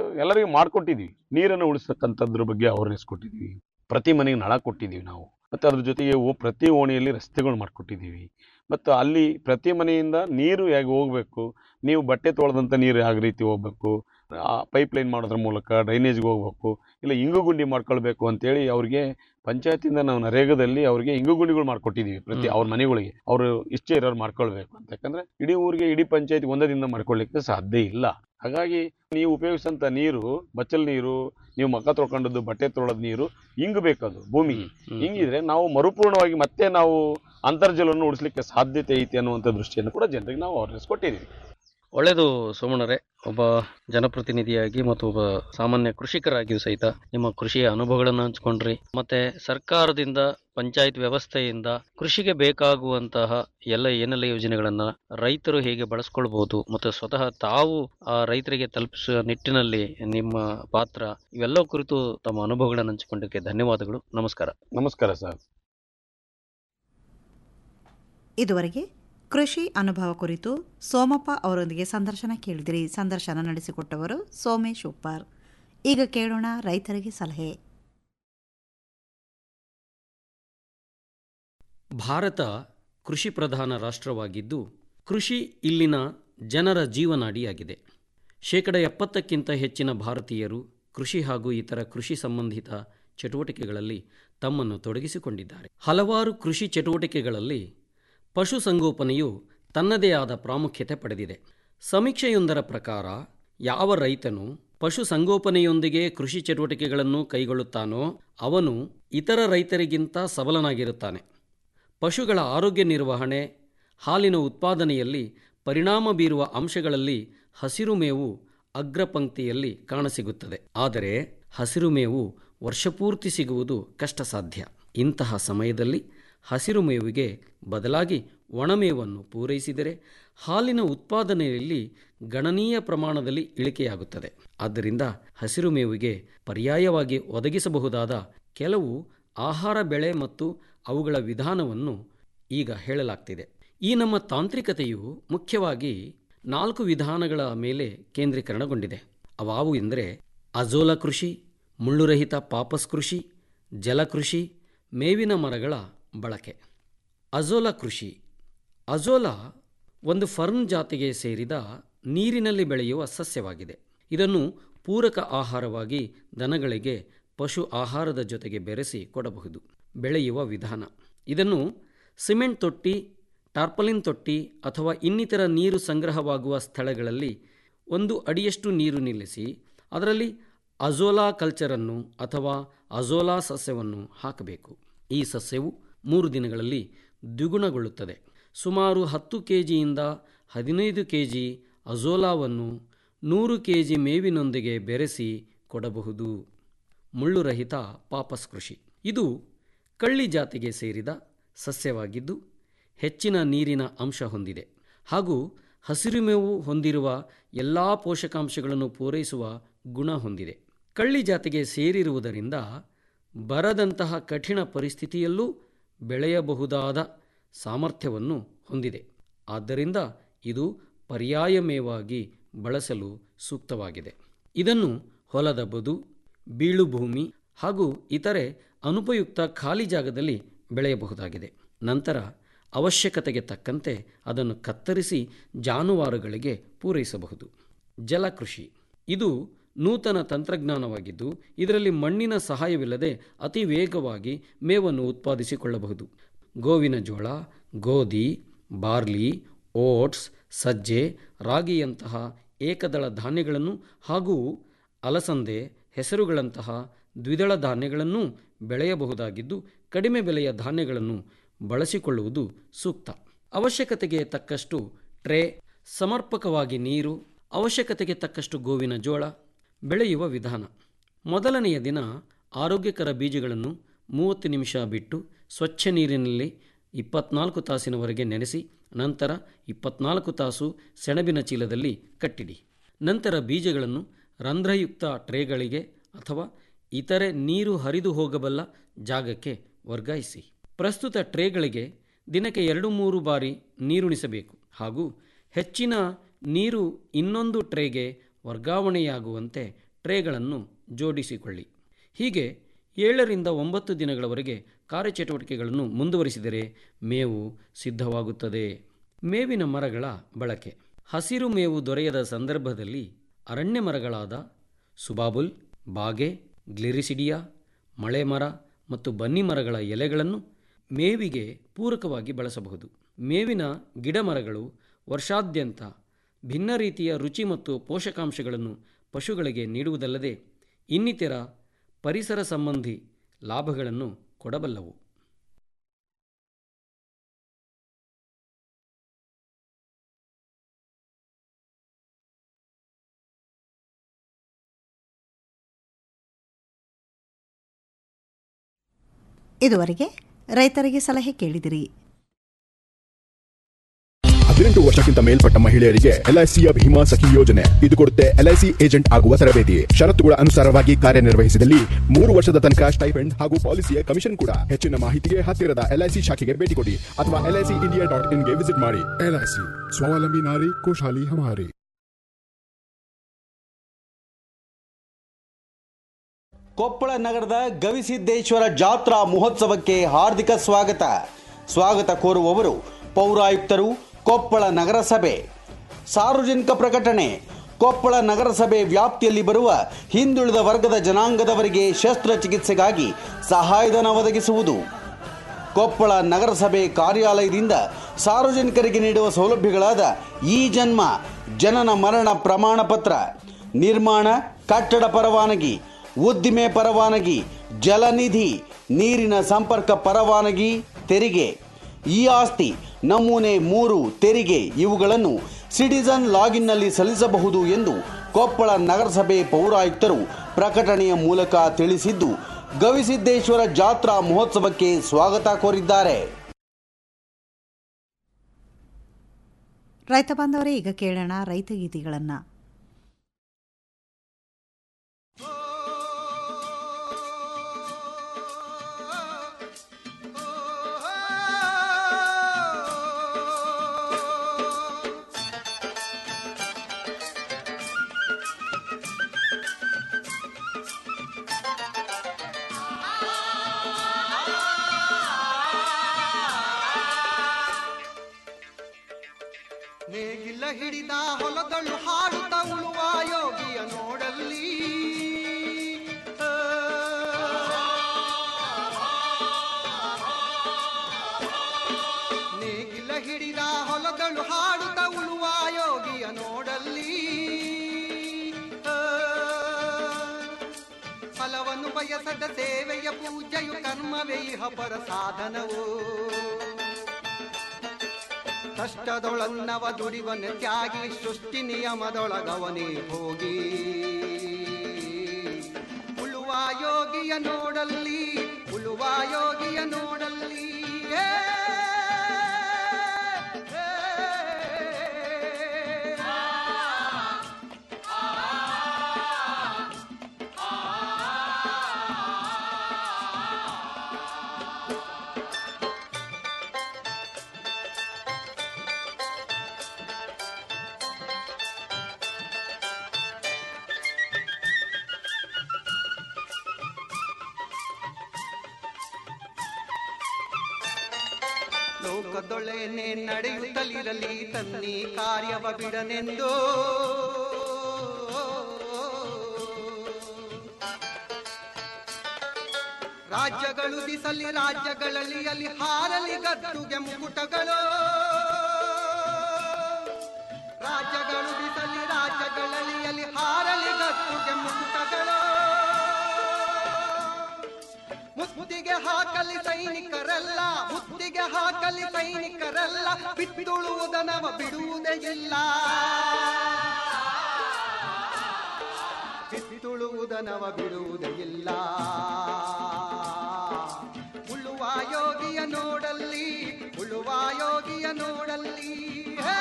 ಎಲ್ಲರಿಗೂ ಮಾಡ್ಕೊಟ್ಟಿದ್ವಿ ನೀರನ್ನು ಉಳಿಸ್ತಕ್ಕಂಥದ್ರ ಬಗ್ಗೆ ಅವೇರ್ನೆಸ್ ಕೊಟ್ಟಿದ್ವಿ ಪ್ರತಿ ಮನೆಗೆ ನಳ ಕೊಟ್ಟಿದ್ದೀವಿ ನಾವು ಮತ್ತು ಅದ್ರ ಜೊತೆಗೆ ಓ ಪ್ರತಿ ಓಣಿಯಲ್ಲಿ ರಸ್ತೆಗಳು ಮಾಡಿಕೊಟ್ಟಿದ್ದೀವಿ ಮತ್ತು ಅಲ್ಲಿ ಪ್ರತಿ ಮನೆಯಿಂದ ನೀರು ಹೇಗೆ ಹೋಗಬೇಕು ನೀವು ಬಟ್ಟೆ ತೊಳೆದಂಥ ನೀರು ಯಾವ ರೀತಿ ಹೋಗ್ಬೇಕು ಪೈಪ್ ಲೈನ್ ಮಾಡೋದ್ರ ಮೂಲಕ ಡ್ರೈನೇಜ್ಗೆ ಹೋಗ್ಬೇಕು ಇಲ್ಲ ಇಂಗು ಗುಂಡಿ ಮಾಡ್ಕೊಳ್ಬೇಕು ಅಂತೇಳಿ ಅವ್ರಿಗೆ ಪಂಚಾಯತಿಂದ ನಾವು ನರೇಗಾದಲ್ಲಿ ಅವ್ರಿಗೆ ಇಂಗು ಗುಂಡಿಗಳು ಮಾಡ್ಕೊಟ್ಟಿದ್ದೀವಿ ಪ್ರತಿ
ಹ್ಮ್.
ಅವ್ರ ಮನೆಗಳಿಗೆ ಅವರು ಇಷ್ಟೇ ಇರೋರು ಮಾಡ್ಕೊಳ್ಬೇಕು ಅಂತ ಯಾಕಂದ್ರೆ ಇಡೀ ಊರಿಗೆ ಇಡೀ ಪಂಚಾಯತ್ ಒಂದದಿಂದ ಮಾಡ್ಕೊಳ್ಳಿಕ್ಕೆ ಸಾಧ್ಯ ಇಲ್ಲ ಹಾಗಾಗಿ ನೀವು ಉಪಯೋಗಿಸಂತ ನೀರು ಬಚ್ಚಲ್ ನೀರು ನೀವು ಮಕ್ಕ ತೊಳ್ಕೊಂಡದ್ದು ಬಟ್ಟೆ ತೊಳೆದ ನೀರು ಇಂಗಬೇಕದು ಭೂಮಿಗೆ
ಹ್ಮ್.
ಹಿಂಗಿದ್ರೆ ನಾವು ಮರುಪೂರ್ಣವಾಗಿ ಮತ್ತೆ ನಾವು ಅಂತರ್ಜಲವನ್ನು ಉಳಿಸ್ಲಿಕ್ಕೆ ಸಾಧ್ಯತೆ ಐತಿ ಅನ್ನುವಂಥ ದೃಷ್ಟಿಯನ್ನು ಕೂಡ ಜನರಿಗೆ ನಾವು ಅವೇರ್ನೆಸ್ ಕೊಟ್ಟಿದ್ದೀವಿ
ಒಳ್ಳೆಯದು ಸೋಮಣ್ಣರೇ ಒಬ್ಬ ಜನಪ್ರತಿನಿಧಿಯಾಗಿ ಮತ್ತು ಒಬ್ಬ ಸಾಮಾನ್ಯ ಕೃಷಿಕರಾಗಿಯೂ ಸಹಿತ ನಿಮ್ಮ ಕೃಷಿಯ ಅನುಭವಗಳನ್ನು ಹಂಚ್ಕೊಂಡ್ರಿ ಮತ್ತೆ ಸರ್ಕಾರದಿಂದ ಪಂಚಾಯತ್ ವ್ಯವಸ್ಥೆಯಿಂದ ಕೃಷಿಗೆ ಬೇಕಾಗುವಂತಹ ಎಲ್ಲ ಏನೆಲ್ಲ ಯೋಜನೆಗಳನ್ನ ರೈತರು ಹೇಗೆ ಬಳಸ್ಕೊಳ್ಬಹುದು ಮತ್ತು ಸ್ವತಃ ತಾವು ಆ ರೈತರಿಗೆ ತಲುಪಿಸುವ ನಿಟ್ಟಿನಲ್ಲಿ ನಿಮ್ಮ ಪಾತ್ರ ಇವೆಲ್ಲ ಕುರಿತು ತಮ್ಮ ಅನುಭವಗಳನ್ನು ಹಂಚಿಕೊಂಡಕ್ಕೆ ಧನ್ಯವಾದಗಳು ನಮಸ್ಕಾರ
ನಮಸ್ಕಾರ ಸರ್
ಇದುವರೆಗೆ ಕೃಷಿ ಅನುಭವ ಕುರಿತು ಸೋಮಪ್ಪ ಅವರೊಂದಿಗೆ ಸಂದರ್ಶನ ಕೇಳಿದಿರಿ ಸಂದರ್ಶನ ನಡೆಸಿಕೊಟ್ಟವರು ಸೋಮೇಶ್ ಉಪ್ಪಾರ್ ಈಗ ಕೇಳೋಣ ರೈತರಿಗೆ ಸಲಹೆ
ಭಾರತ ಕೃಷಿ ಪ್ರಧಾನ ರಾಷ್ಟ್ರವಾಗಿದ್ದು ಕೃಷಿ ಇಲ್ಲಿನ ಜನರ ಜೀವನಾಡಿಯಾಗಿದೆ ಶೇಕಡ ಎಪ್ಪತ್ತಕ್ಕಿಂತ ಹೆಚ್ಚಿನ ಭಾರತೀಯರು ಕೃಷಿ ಹಾಗೂ ಇತರ ಕೃಷಿ ಸಂಬಂಧಿತ ಚಟುವಟಿಕೆಗಳಲ್ಲಿ ತಮ್ಮನ್ನು ತೊಡಗಿಸಿಕೊಂಡಿದ್ದಾರೆ ಹಲವಾರು ಕೃಷಿ ಚಟುವಟಿಕೆಗಳಲ್ಲಿ ಪಶುಸಂಗೋಪನೆಯು ತನ್ನದೇ ಆದ ಪ್ರಾಮುಖ್ಯತೆ ಪಡೆದಿದೆ ಸಮೀಕ್ಷೆಯೊಂದರ ಪ್ರಕಾರ ಯಾವ ರೈತನು ಪಶುಸಂಗೋಪನೆಯೊಂದಿಗೆ ಕೃಷಿ ಚಟುವಟಿಕೆಗಳನ್ನು ಕೈಗೊಳ್ಳುತ್ತಾನೋ ಅವನು ಇತರ ರೈತರಿಗಿಂತ ಸಬಲನಾಗಿರುತ್ತಾನೆ ಪಶುಗಳ ಆರೋಗ್ಯ ನಿರ್ವಹಣೆ ಹಾಲಿನ ಉತ್ಪಾದನೆಯಲ್ಲಿ ಪರಿಣಾಮ ಬೀರುವ ಅಂಶಗಳಲ್ಲಿ ಹಸಿರು ಮೇವು ಅಗ್ರಪಂಕ್ತಿಯಲ್ಲಿ ಕಾಣಸಿಗುತ್ತದೆ ಆದರೆ ಹಸಿರು ಮೇವು ವರ್ಷಪೂರ್ತಿ ಸಿಗುವುದು ಕಷ್ಟ ಸಾಧ್ಯ ಇಂತಹ ಸಮಯದಲ್ಲಿ ಹಸಿರು ಮೇವಿಗೆ ಬದಲಾಗಿ ಒಣಮೇವನ್ನು ಪೂರೈಸಿದರೆ ಹಾಲಿನ ಉತ್ಪಾದನೆಯಲ್ಲಿ ಗಣನೀಯ ಪ್ರಮಾಣದಲ್ಲಿ ಇಳಿಕೆಯಾಗುತ್ತದೆ ಆದ್ದರಿಂದ ಹಸಿರು ಮೇವಿಗೆ ಪರ್ಯಾಯವಾಗಿ ಒದಗಿಸಬಹುದಾದ ಕೆಲವು ಆಹಾರ ಬೆಳೆ ಮತ್ತು ಅವುಗಳ ವಿಧಾನವನ್ನು ಈಗ ಹೇಳಲಾಗ್ತಿದೆ ಈ ನಮ್ಮ ತಾಂತ್ರಿಕತೆಯು ಮುಖ್ಯವಾಗಿ ನಾಲ್ಕು ವಿಧಾನಗಳ ಮೇಲೆ ಕೇಂದ್ರೀಕರಣಗೊಂಡಿದೆ ಅವಾವು ಎಂದರೆ ಅಜೋಲ ಕೃಷಿ ಮುಳ್ಳುರಹಿತ ಪಾಪಸ್ ಕೃಷಿ ಜಲಕೃಷಿ ಮೇವಿನ ಮರಗಳ ಬಳಕೆ ಅಜೋಲ ಕೃಷಿ ಅಜೋಲ ಒಂದು ಫರ್ನ್ ಜಾತಿಗೆ ಸೇರಿದ ನೀರಿನಲ್ಲಿ ಬೆಳೆಯುವ ಸಸ್ಯವಾಗಿದೆ ಇದನ್ನು ಪೂರಕ ಆಹಾರವಾಗಿ ದನಗಳಿಗೆ ಪಶು ಆಹಾರದ ಜೊತೆಗೆ ಬೆರೆಸಿ ಕೊಡಬಹುದು ಬೆಳೆಯುವ ವಿಧಾನ ಇದನ್ನು ಸಿಮೆಂಟ್ ತೊಟ್ಟಿ ಟಾರ್ಪಲಿನ್ ತೊಟ್ಟಿ ಅಥವಾ ಇನ್ನಿತರ ನೀರು ಸಂಗ್ರಹವಾಗುವ ಸ್ಥಳಗಳಲ್ಲಿ ಒಂದು ಅಡಿಯಷ್ಟು ನೀರು ನಿಲ್ಲಿಸಿ ಅದರಲ್ಲಿ ಅಜೋಲಾ ಕಲ್ಚರನ್ನು ಅಥವಾ ಅಜೋಲಾ ಸಸ್ಯವನ್ನು ಹಾಕಬೇಕು ಈ ಸಸ್ಯವು ಮೂರು ದಿನಗಳಲ್ಲಿ ದ್ವಿಗುಣಗೊಳ್ಳುತ್ತದೆ ಸುಮಾರು ಹತ್ತು ಕೆ ಜಿಯಿಂದ ಹದಿನೈದು ಕೆ ಜಿ ಅಜೋಲಾವನ್ನು ನೂರು ಕೆ ಜಿ ಮೇವಿನೊಂದಿಗೆ ಬೆರೆಸಿ ಕೊಡಬಹುದು ಮುಳ್ಳುರಹಿತ ಪಾಪಸ್ ಕೃಷಿ ಇದು ಕಳ್ಳಿ ಜಾತಿಗೆ ಸೇರಿದ ಸಸ್ಯವಾಗಿದ್ದು ಹೆಚ್ಚಿನ ನೀರಿನ ಅಂಶ ಹೊಂದಿದೆ ಹಾಗೂ ಹಸಿರುಮೇವು ಹೊಂದಿರುವ ಎಲ್ಲ ಪೋಷಕಾಂಶಗಳನ್ನು ಪೂರೈಸುವ ಗುಣ ಹೊಂದಿದೆ ಕಳ್ಳಿ ಜಾತಿಗೆ ಸೇರಿರುವುದರಿಂದ ಬರದಂತಹ ಕಠಿಣ ಪರಿಸ್ಥಿತಿಯಲ್ಲೂ ಬೆಳೆಯಬಹುದಾದ ಸಾಮರ್ಥ್ಯವನ್ನು ಹೊಂದಿದೆ ಆದ್ದರಿಂದ ಇದು ಪರ್ಯಾಯ ಮೇವಾಗಿ ಬಳಸಲು ಸೂಕ್ತವಾಗಿದೆ ಇದನ್ನು ಹೊಲದ ಬದು ಬೀಳು ಭೂಮಿ ಹಾಗೂ ಇತರೆ ಅನುಪಯುಕ್ತ ಖಾಲಿ ಜಾಗದಲ್ಲಿ ಬೆಳೆಯಬಹುದಾಗಿದೆ ನಂತರ ಅವಶ್ಯಕತೆಗೆ ತಕ್ಕಂತೆ ಅದನ್ನು ಕತ್ತರಿಸಿ ಜಾನುವಾರುಗಳಿಗೆ ಪೂರೈಸಬಹುದು ಜಲಕೃಷಿ ಇದು ನೂತನ ತಂತ್ರಜ್ಞಾನವಾಗಿದ್ದು ಇದರಲ್ಲಿ ಮಣ್ಣಿನ ಸಹಾಯವಿಲ್ಲದೆ ಅತಿ ವೇಗವಾಗಿ ಮೇವನ್ನು ಉತ್ಪಾದಿಸಿಕೊಳ್ಳಬಹುದು ಗೋವಿನ ಜೋಳ ಗೋಧಿ ಬಾರ್ಲಿ ಓಟ್ಸ್ ಸಜ್ಜೆ ರಾಗಿಯಂತಹ ಏಕದಳ ಧಾನ್ಯಗಳನ್ನು ಹಾಗೂ ಅಲಸಂದೆ ಹೆಸರುಗಳಂತಹ ದ್ವಿದಳ ಧಾನ್ಯಗಳನ್ನೂ ಬೆಳೆಯಬಹುದಾಗಿದ್ದು ಕಡಿಮೆ ಬೆಲೆಯ ಧಾನ್ಯಗಳನ್ನು ಬಳಸಿಕೊಳ್ಳುವುದು ಸೂಕ್ತ ಅವಶ್ಯಕತೆಗೆ ತಕ್ಕಷ್ಟು ಟ್ರೇ ಸಮರ್ಪಕವಾಗಿ ನೀರು ಅವಶ್ಯಕತೆಗೆ ತಕ್ಕಷ್ಟು ಗೋವಿನ ಜೋಳ ಬೆಳೆಯುವ ವಿಧಾನ ಮೊದಲನೆಯ ದಿನ ಆರೋಗ್ಯಕರ ಬೀಜಗಳನ್ನು ಮೂವತ್ತು ನಿಮಿಷ ಬಿಟ್ಟು ಸ್ವಚ್ಛ ನೀರಿನಲ್ಲಿ ಇಪ್ಪತ್ನಾಲ್ಕು ತಾಸಿನವರೆಗೆ ನೆನೆಸಿ ನಂತರ ಇಪ್ಪತ್ನಾಲ್ಕು ತಾಸು ಸೆಣಬಿನ ಚೀಲದಲ್ಲಿ ಕಟ್ಟಿಡಿ ನಂತರ ಬೀಜಗಳನ್ನು ರಂಧ್ರಯುಕ್ತ ಟ್ರೇಗಳಿಗೆ ಅಥವಾ ಇತರೆ ನೀರು ಹರಿದು ಹೋಗಬಲ್ಲ ಜಾಗಕ್ಕೆ ವರ್ಗಾಯಿಸಿ ಪ್ರಸ್ತುತ ಟ್ರೇಗಳಿಗೆ ದಿನಕ್ಕೆ ಎರಡು ಮೂರು ಬಾರಿ ನೀರುಣಿಸಬೇಕು ಹಾಗೂ ಹೆಚ್ಚಿನ ನೀರು ಇನ್ನೊಂದು ಟ್ರೇಗೆ ವರ್ಗಾವಣೆಯಾಗುವಂತೆ ಟ್ರೇಗಳನ್ನು ಜೋಡಿಸಿಕೊಳ್ಳಿ ಹೀಗೆ ಏಳರಿಂದ ಒಂಬತ್ತು ದಿನಗಳವರೆಗೆ ಕಾರ್ಯಚಟುವಟಿಕೆಗಳನ್ನು ಮುಂದುವರಿಸಿದರೆ ಮೇವು ಸಿದ್ಧವಾಗುತ್ತದೆ ಮೇವಿನ ಮರಗಳ ಬಳಕೆ ಹಸಿರು ಮೇವು ದೊರೆಯದ ಸಂದರ್ಭದಲ್ಲಿ ಅರಣ್ಯ ಮರಗಳಾದ ಸುಬಾಬುಲ್ ಬಾಗೆ ಗ್ಲಿರಿಸಿಡಿಯಾ ಮಳೆ ಮರ ಮತ್ತು ಬನ್ನಿ ಮರಗಳ ಎಲೆಗಳನ್ನು ಮೇವಿಗೆ ಪೂರಕವಾಗಿ ಬಳಸಬಹುದು ಮೇವಿನ ಗಿಡಮರಗಳು ವರ್ಷಾದ್ಯಂತ ಭಿನ್ನ ರೀತಿಯ ರುಚಿ ಮತ್ತು ಪೋಷಕಾಂಶಗಳನ್ನು ಪಶುಗಳಿಗೆ ನೀಡುವುದಲ್ಲದೆ ಇನ್ನಿತರ ಪರಿಸರ ಸಂಬಂಧಿ ಲಾಭಗಳನ್ನು ಕೊಡಬಲ್ಲವು
ಇದುವರೆಗೆ ರೈತರಿಗೆ ಸಲಹೆ ಕೇಳಿದಿರಿ
ಹದಿನೆಂಟು ವರ್ಷಕ್ಕಿಂತ ಮೇಲ್ಪಟ್ಟ ಮಹಿಳೆಯರಿಗೆ ಎಲ್ಐಸಿಯ ಭೀಮಾ ಸಖಿ ಯೋಜನೆ ಇದು ಕೊಡುತ್ತೆ ಎಲ್ಐಸಿ ಏಜೆಂಟ್ ಆಗುವ ತರಬೇತಿ ಷರತ್ತುಗಳ ಅನುಸಾರವಾಗಿ ಕಾರ್ಯನಿರ್ವಹಿಸಿದಲ್ಲಿ ಮೂರು ವರ್ಷದ ತನಕ ಸ್ಟೈಪೆಂಡ್ ಹಾಗೂ ಪಾಲಿಸಿಯ ಕಮಿಷನ್ ಕೂಡ ಹೆಚ್ಚಿನ ಮಾಹಿತಿಗೆ ಹತ್ತಿರದ ಎಲ್ಐಸಿ ಶಾಖೆಗೆ ಭೇಟಿ ಕೊಡಿ ಅಥವಾ ಎಲ್ಐಸಿ ಇಂಡಿಯಾ ಡಾಟ್ ಇನ್ಗೆ ವಿಸಿಟ್ ಮಾಡಿ
एलआईसी स्वावलंबी नारी खुशहाली हमारी
ಕೊಪ್ಪಳ ನಗರದ ಗವಿಸಿದ್ದೇಶ್ವರ ಜಾತ್ರಾ ಮಹೋತ್ಸವಕ್ಕೆ ಹಾರ್ದಿಕ ಸ್ವಾಗತ ಸ್ವಾಗತ ಕೋರುವವರು ಪೌರಾಯುಕ್ತರು ಕೊಪ್ಪಳ ನಗರಸಭೆ ಸಾರ್ವಜನಿಕ ಪ್ರಕಟಣೆ ಕೊಪ್ಪಳ ನಗರಸಭೆ ವ್ಯಾಪ್ತಿಯಲ್ಲಿ ಬರುವ ಹಿಂದುಳಿದ ವರ್ಗದ ಜನಾಂಗದವರಿಗೆ ಶಸ್ತ್ರಚಿಕಿತ್ಸೆಗಾಗಿ ಸಹಾಯಧನ ಒದಗಿಸುವುದು ಕೊಪ್ಪಳ ನಗರಸಭೆ ಕಾರ್ಯಾಲಯದಿಂದ ಸಾರ್ವಜನಿಕರಿಗೆ ನೀಡುವ ಸೌಲಭ್ಯಗಳಾದ ಈ ಜನ್ಮ ಜನನ ಮರಣ ಪ್ರಮಾಣ ಪತ್ರ ನಿರ್ಮಾಣ ಕಟ್ಟಡ ಪರವಾನಗಿ ಉದ್ದಿಮೆ ಪರವಾನಗಿ ಜಲನಿಧಿ ನೀರಿನ ಸಂಪರ್ಕ ಪರವಾನಗಿ ತೆರಿಗೆ ಈ ಆಸ್ತಿ ನಮೂನೆ ಮೂರು ತೆರಿಗೆ ಇವುಗಳನ್ನು ಸಿಟಿಸನ್ ಲಾಗಿನ್ನಲ್ಲಿ ಸಲ್ಲಿಸಬಹುದು ಎಂದು ಕೊಪ್ಪಳ ನಗರಸಭೆ ಪೌರಾಯುಕ್ತರು ಪ್ರಕಟಣೆಯ ಮೂಲಕ ತಿಳಿಸಿದ್ದು ಗವಿಸಿದ್ದೇಶ್ವರ ಜಾತ್ರಾ ಮಹೋತ್ಸವಕ್ಕೆ ಸ್ವಾಗತ ಕೋರಿದ್ದಾರೆ
ರೈತ ಬಾಂಧವರೇ ಈಗ ಕೇಳೋಣ ರೈತ ಗೀತೆಗಳನ್ನು
ನೇಗಿಲ ಹಿಡಿದ ಹೊಲದಳು ಹಾಡುತ್ತ ಉಳುವ ಯೋಗಿಯ ನೋಡಲ್ಲಿ ಆ. ನೇಗಿಲ ಹಿಡಿದ ಹೊಲದಳು ಹಾಡುತ್ತ ಉಳುವ ಯೋಗಿಯ ನೋಡಲ್ಲಿ ಆ. ಫಲವನ್ನು ಬಯಸದ ಸೇವೆಯ ಪೂಜೆಯು ಕರ್ಮವೇ ಇಹ ಪರ ಸಾಧನವು ಕಷ್ಟದೊಳನ್ನವ ದುಡಿವನ ತ್ಯಾಗಿ ಸೃಷ್ಟಿ ನಿಯಮದೊಳಗವನೇ ಹೋಗಿ ಉಳುವ ಯೋಗಿಯ ನೋಡಲ್ಲಿ ಉಳುವ ಯೋಗಿಯ ನೋಡಲ್ಲಿ ಏ, ಏ, ಲೋಕದೊಳೆನೆ ನಡೆಯುತ್ತಲಿರಲಿ ತನ್ನಿ ಕಾರ್ಯವ ಬಿಡನೆಂದು ರಾಜ್ಯಗಳು ದಿಸಲಿ ರಾಜ್ಯಗಳಲ್ಲಿ ಅಲ್ಲಿ ಹಾರಲಿ ಗದ್ದುಗೆ ಮುಕುಟಗಳು ರಾಜ್ಯಗಳು ದಿಸಲಿ ರಾಜ್ಯಗಳಲ್ಲಿ ಅಲ್ಲಿ ಹಾರಲಿ ಗದ್ದುಗೆ ಮುಕುಟಗಳು ಮುತ್ತಿಗೆ ಹಾಕಲಿ ಸೈನಿಕರಲ್ಲ ಮುತ್ತಿಗೆ ಹಾಕಲಿ ಸೈನಿಕರಲ್ಲ ಬಿತ್ತುಳುವುದನವ ಬಿಡುವುದೇ ಇಲ್ಲ ಬಿತ್ತುಳುವುದನವ ಬಿಡುವುದೇ ಇಲ್ಲ ಉಳುವ ಯೋಗಿಯ ನೋಡಲ್ಲಿ ಉಳುವ ಯೋಗಿಯ ನೋಡಲ್ಲಿ ಹೇ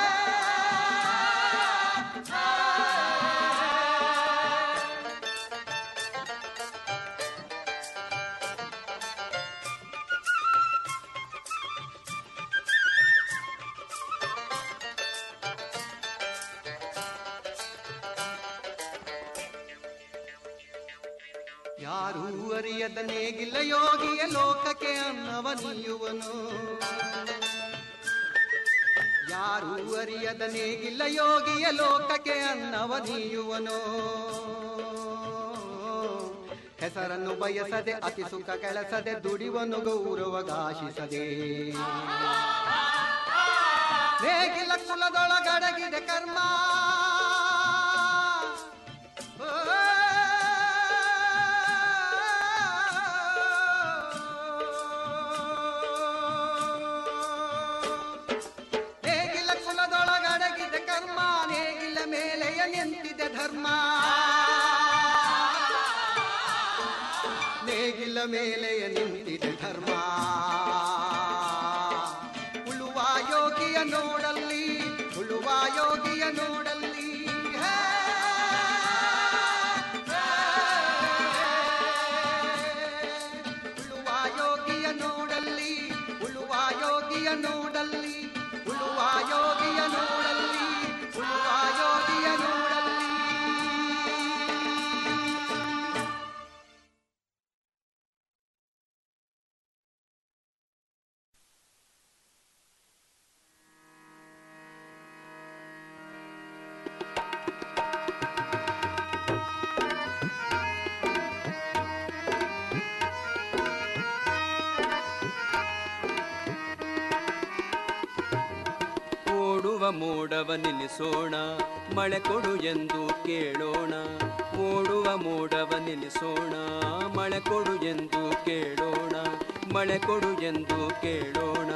ಯಾರೂ ಅರಿಯದ ನೇಗಿಲ್ಲ ಯೋಗಿಯ ಲೋಕಕ್ಕೆ ಅನ್ನವ ನೀಯುವನು ಯಾರೂ ಅರಿಯದ ನೇಗಿಲ್ಲ ಯೋಗಿಯ ಲೋಕಕ್ಕೆ ಅನ್ನವ ನೀಯುವನು ಹೆಸರನ್ನು ಬಯಸದೆ ಅತಿ ಸುಖ ಕೆಲಸದೆ ದುಡಿವನು ಗೌರವಗಾಶಿಸದೆ ನೇಗಿಲ ಕುಲದೊಳಗಡಗಿದೆ ಕರ್ಮ ನೇಗಿಲ ಕುಲದೊಳಗಡಗಿದೆ ಕರ್ಮ ನೇಗಿಲ ಮೇಲೆಯ ನಿಂತಿದೆ ಧರ್ಮ ನೇಗಿಲ ಮೇಲೆಯ ನಿಂತಿದೆ ಧರ್ಮ ಉಳುವ ಯೋಗಿಯ ನೋಡಲ್ಲಿ ಉಳುವ ಯೋಗಿಯ ನೋಡಲ್ಲಿ ಹೇ, ಹೇ, ಉಳುವ ಯೋಗಿಯ ನೋಡಲ್ಲಿ ಉಳುವ ಯೋಗಿಯ ನೋಡಲ್ಲಿ ಉಳುವ ಯೋಗಿಯ ನೋಡಲ್ಲಿ ಉಳುವ ಯೋಗಿಯ ನೋಡಲ್ಲಿ
ಓಡುವ ಮೋಡವ ನಿಲ್ಲಿಸೋಣ ಮಳೆ ಕೊಡು ಎಂದು ಕೇಳೋಣ ಓಡುವ ಮೋಡವ ನಿಲ್ಲಿಸೋಣ ಮಳೆ ಕೊಡು ಎಂದು ಕೇಳೋಣ ಮಳೆ ಕೊಡು ಎಂದು ಕೇಳೋಣ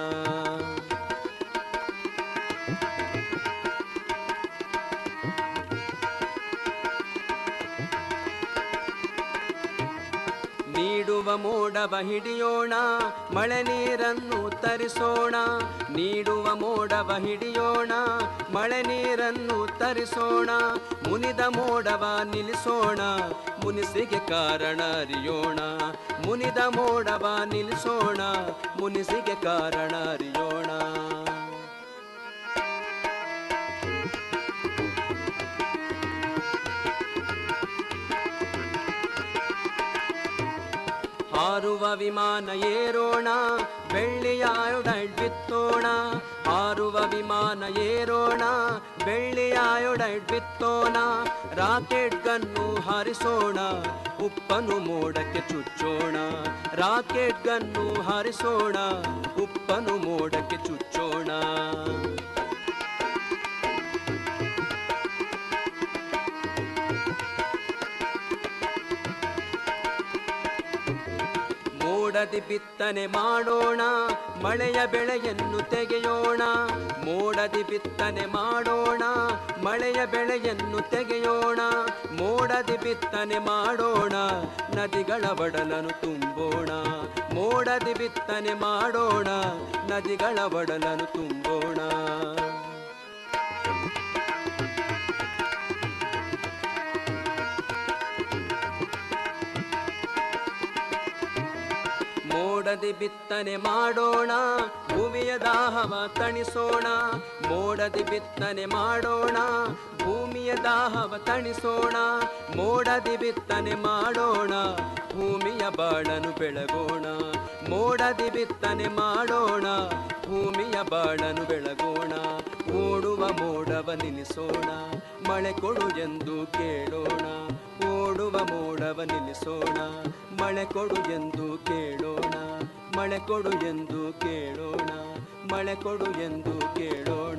ನೀಡುವ ಮೋಡವ ಹಿಡಿಯೋಣ ಮಳೆ ನೀರನ್ನು ತರಿಸೋಣ ನೀಡುವ ಮೋಡವ ಹಿಡಿಯೋಣ ಮಳೆ ನೀರನ್ನು ತರಿಸೋಣ ಮುನಿದ ಮೋಡವ ನಿಲ್ಲಿಸೋಣ ಮುನಿಸಿಗೆ ಕಾರಣ ಅರಿಯೋಣ ಮುನಿದ ಮೋಡವ ನಿಲ್ಲಿಸೋಣ ಮುನಿಸಿಗೆ ಕಾರಣ ಅರಿಯೋಣ ಹಾರುವ ವಿಮಾನ ಏರೋಣ ಬೆಳ್ಳಿಯ ಬಿತ್ತೋಣ ಹಾರುವ ವಿಮಾನ ಏರೋಣ ಬೆಳ್ಳಿಯ ಬಿತ್ತೋಣ ರಾಕೆಟ್ ಗನ್ನು ಹಾರಿಸೋಣ ಉಪ್ಪನು ಮೋಡಕ್ಕೆ ಚುಚ್ಚೋಣ ರಾಕೆಟ್ ಗನ್ನು ಹಾರಿಸೋಣ ಉಪ್ಪನು ಮೋಡಕ್ಕೆ ಚುಚ್ಚೋಣ ಮೋಡದಿ ಬಿತ್ತನೆ ಮಾಡೋಣ ಮಳೆಯ ಬೆಳೆಯನ್ನು ತೆಗೆಯೋಣ ಮೋಡದಿ ಬಿತ್ತನೆ ಮಾಡೋಣ ಮಳೆಯ ಬೆಳೆಯನ್ನು ತೆಗೆಯೋಣ ಮೋಡದಿ ಬಿತ್ತನೆ ಮಾಡೋಣ ನದಿಗಳ ಒಡಲನ್ನು ತುಂಬೋಣ ಮೋಡದಿ ಬಿತ್ತನೆ ಮಾಡೋಣ ನದಿಗಳ ಒಡಲನ್ನು ತುಂಬೋಣ ಮೋಡದಿ ಬಿತ್ತನೆ ಮಾಡೋಣ ಭೂಮಿಯ ದಾಹವ ತಣಿಸೋಣ ಮೋಡದಿ ಬಿತ್ತನೆ ಮಾಡೋಣ ಭೂಮಿಯ ದಾಹವ ತಣಿಸೋಣ ಮೋಡದಿ ಬಿತ್ತನೆ ಮಾಡೋಣ ಭೂಮಿಯ ಬಾಳನು ಬೆಳಗೋಣ ಮೋಡದಿ ಬಿತ್ತನೆ ಮಾಡೋಣ ಭೂಮಿಯ ಬಾಳನು ಬೆಳಗೋಣ ಓಡುವ ಮೋಡವ ನಿಲ್ಲಿಸೋಣ ಮಳೆ ಕೊಡು ಎಂದು ಕೇಳೋಣ ಓಡುವ ಮೋಡವ ನಿಲ್ಲಿಸೋಣ ಮಳೆ ಕೊಡು ಎಂದು ಕೇಳೋಣ ಮಳೆ ಕೊಡು ಎಂದು ಕೇಳೋಣ ಮಳೆ ಕೊಡು ಎಂದು ಕೇಳೋಣ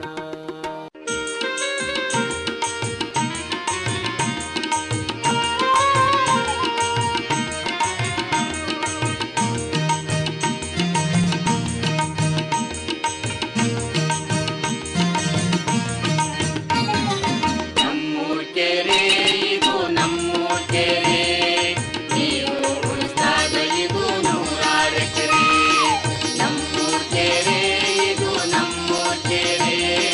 ನಮ್ಮೂರ್ ಕೆರೆ ಇದು ನಮ್ಮೂರ್ ಕೆರೆ ನೀವು ಉಳಿಸ್ದಾಗ ಇದು ನೂರಾರು ಕೆರೆ ನಮ್ಮೂರ್ ಕೆರೆ ಇದು ನಮ್ಮೂರ್ ಕೆರೆ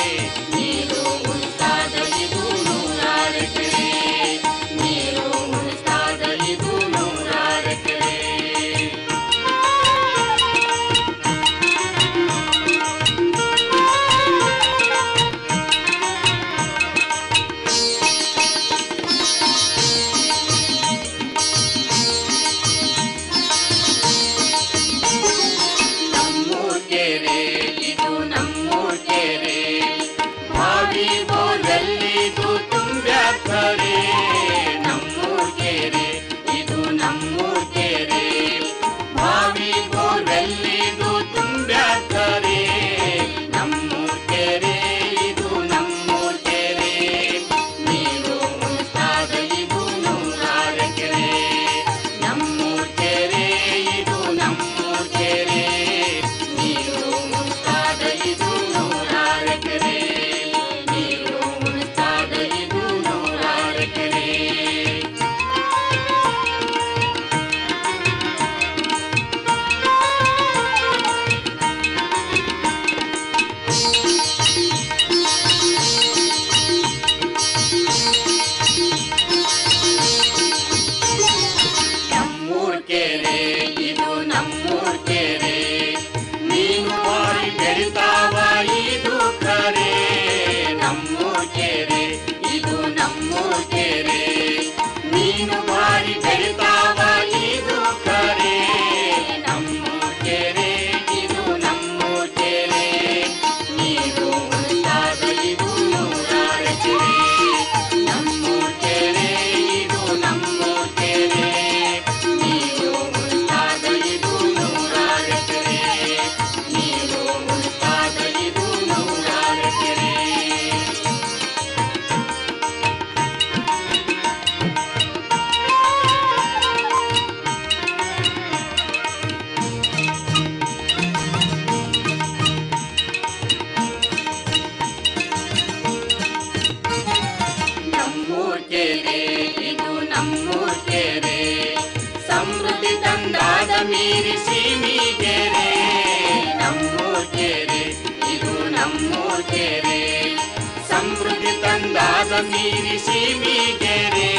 ಕೆರೆ ಇದು ನಮ್ಮೂರ್ ಕೆರೆ ಸಮೃದ್ಧಿ ತಂದಾದ ಮೀರಿ ಸೀಮಿಗೆರೆ ನಮ್ಮೂರ್ ಕೆರೆ ಇದು ನಮ್ಮೂರ್ ಕೆರೆ ಸಮೃದ್ಧಿ ತಂದಾದ ಮೀರಿ ಸೀಮಿಗೆರೆ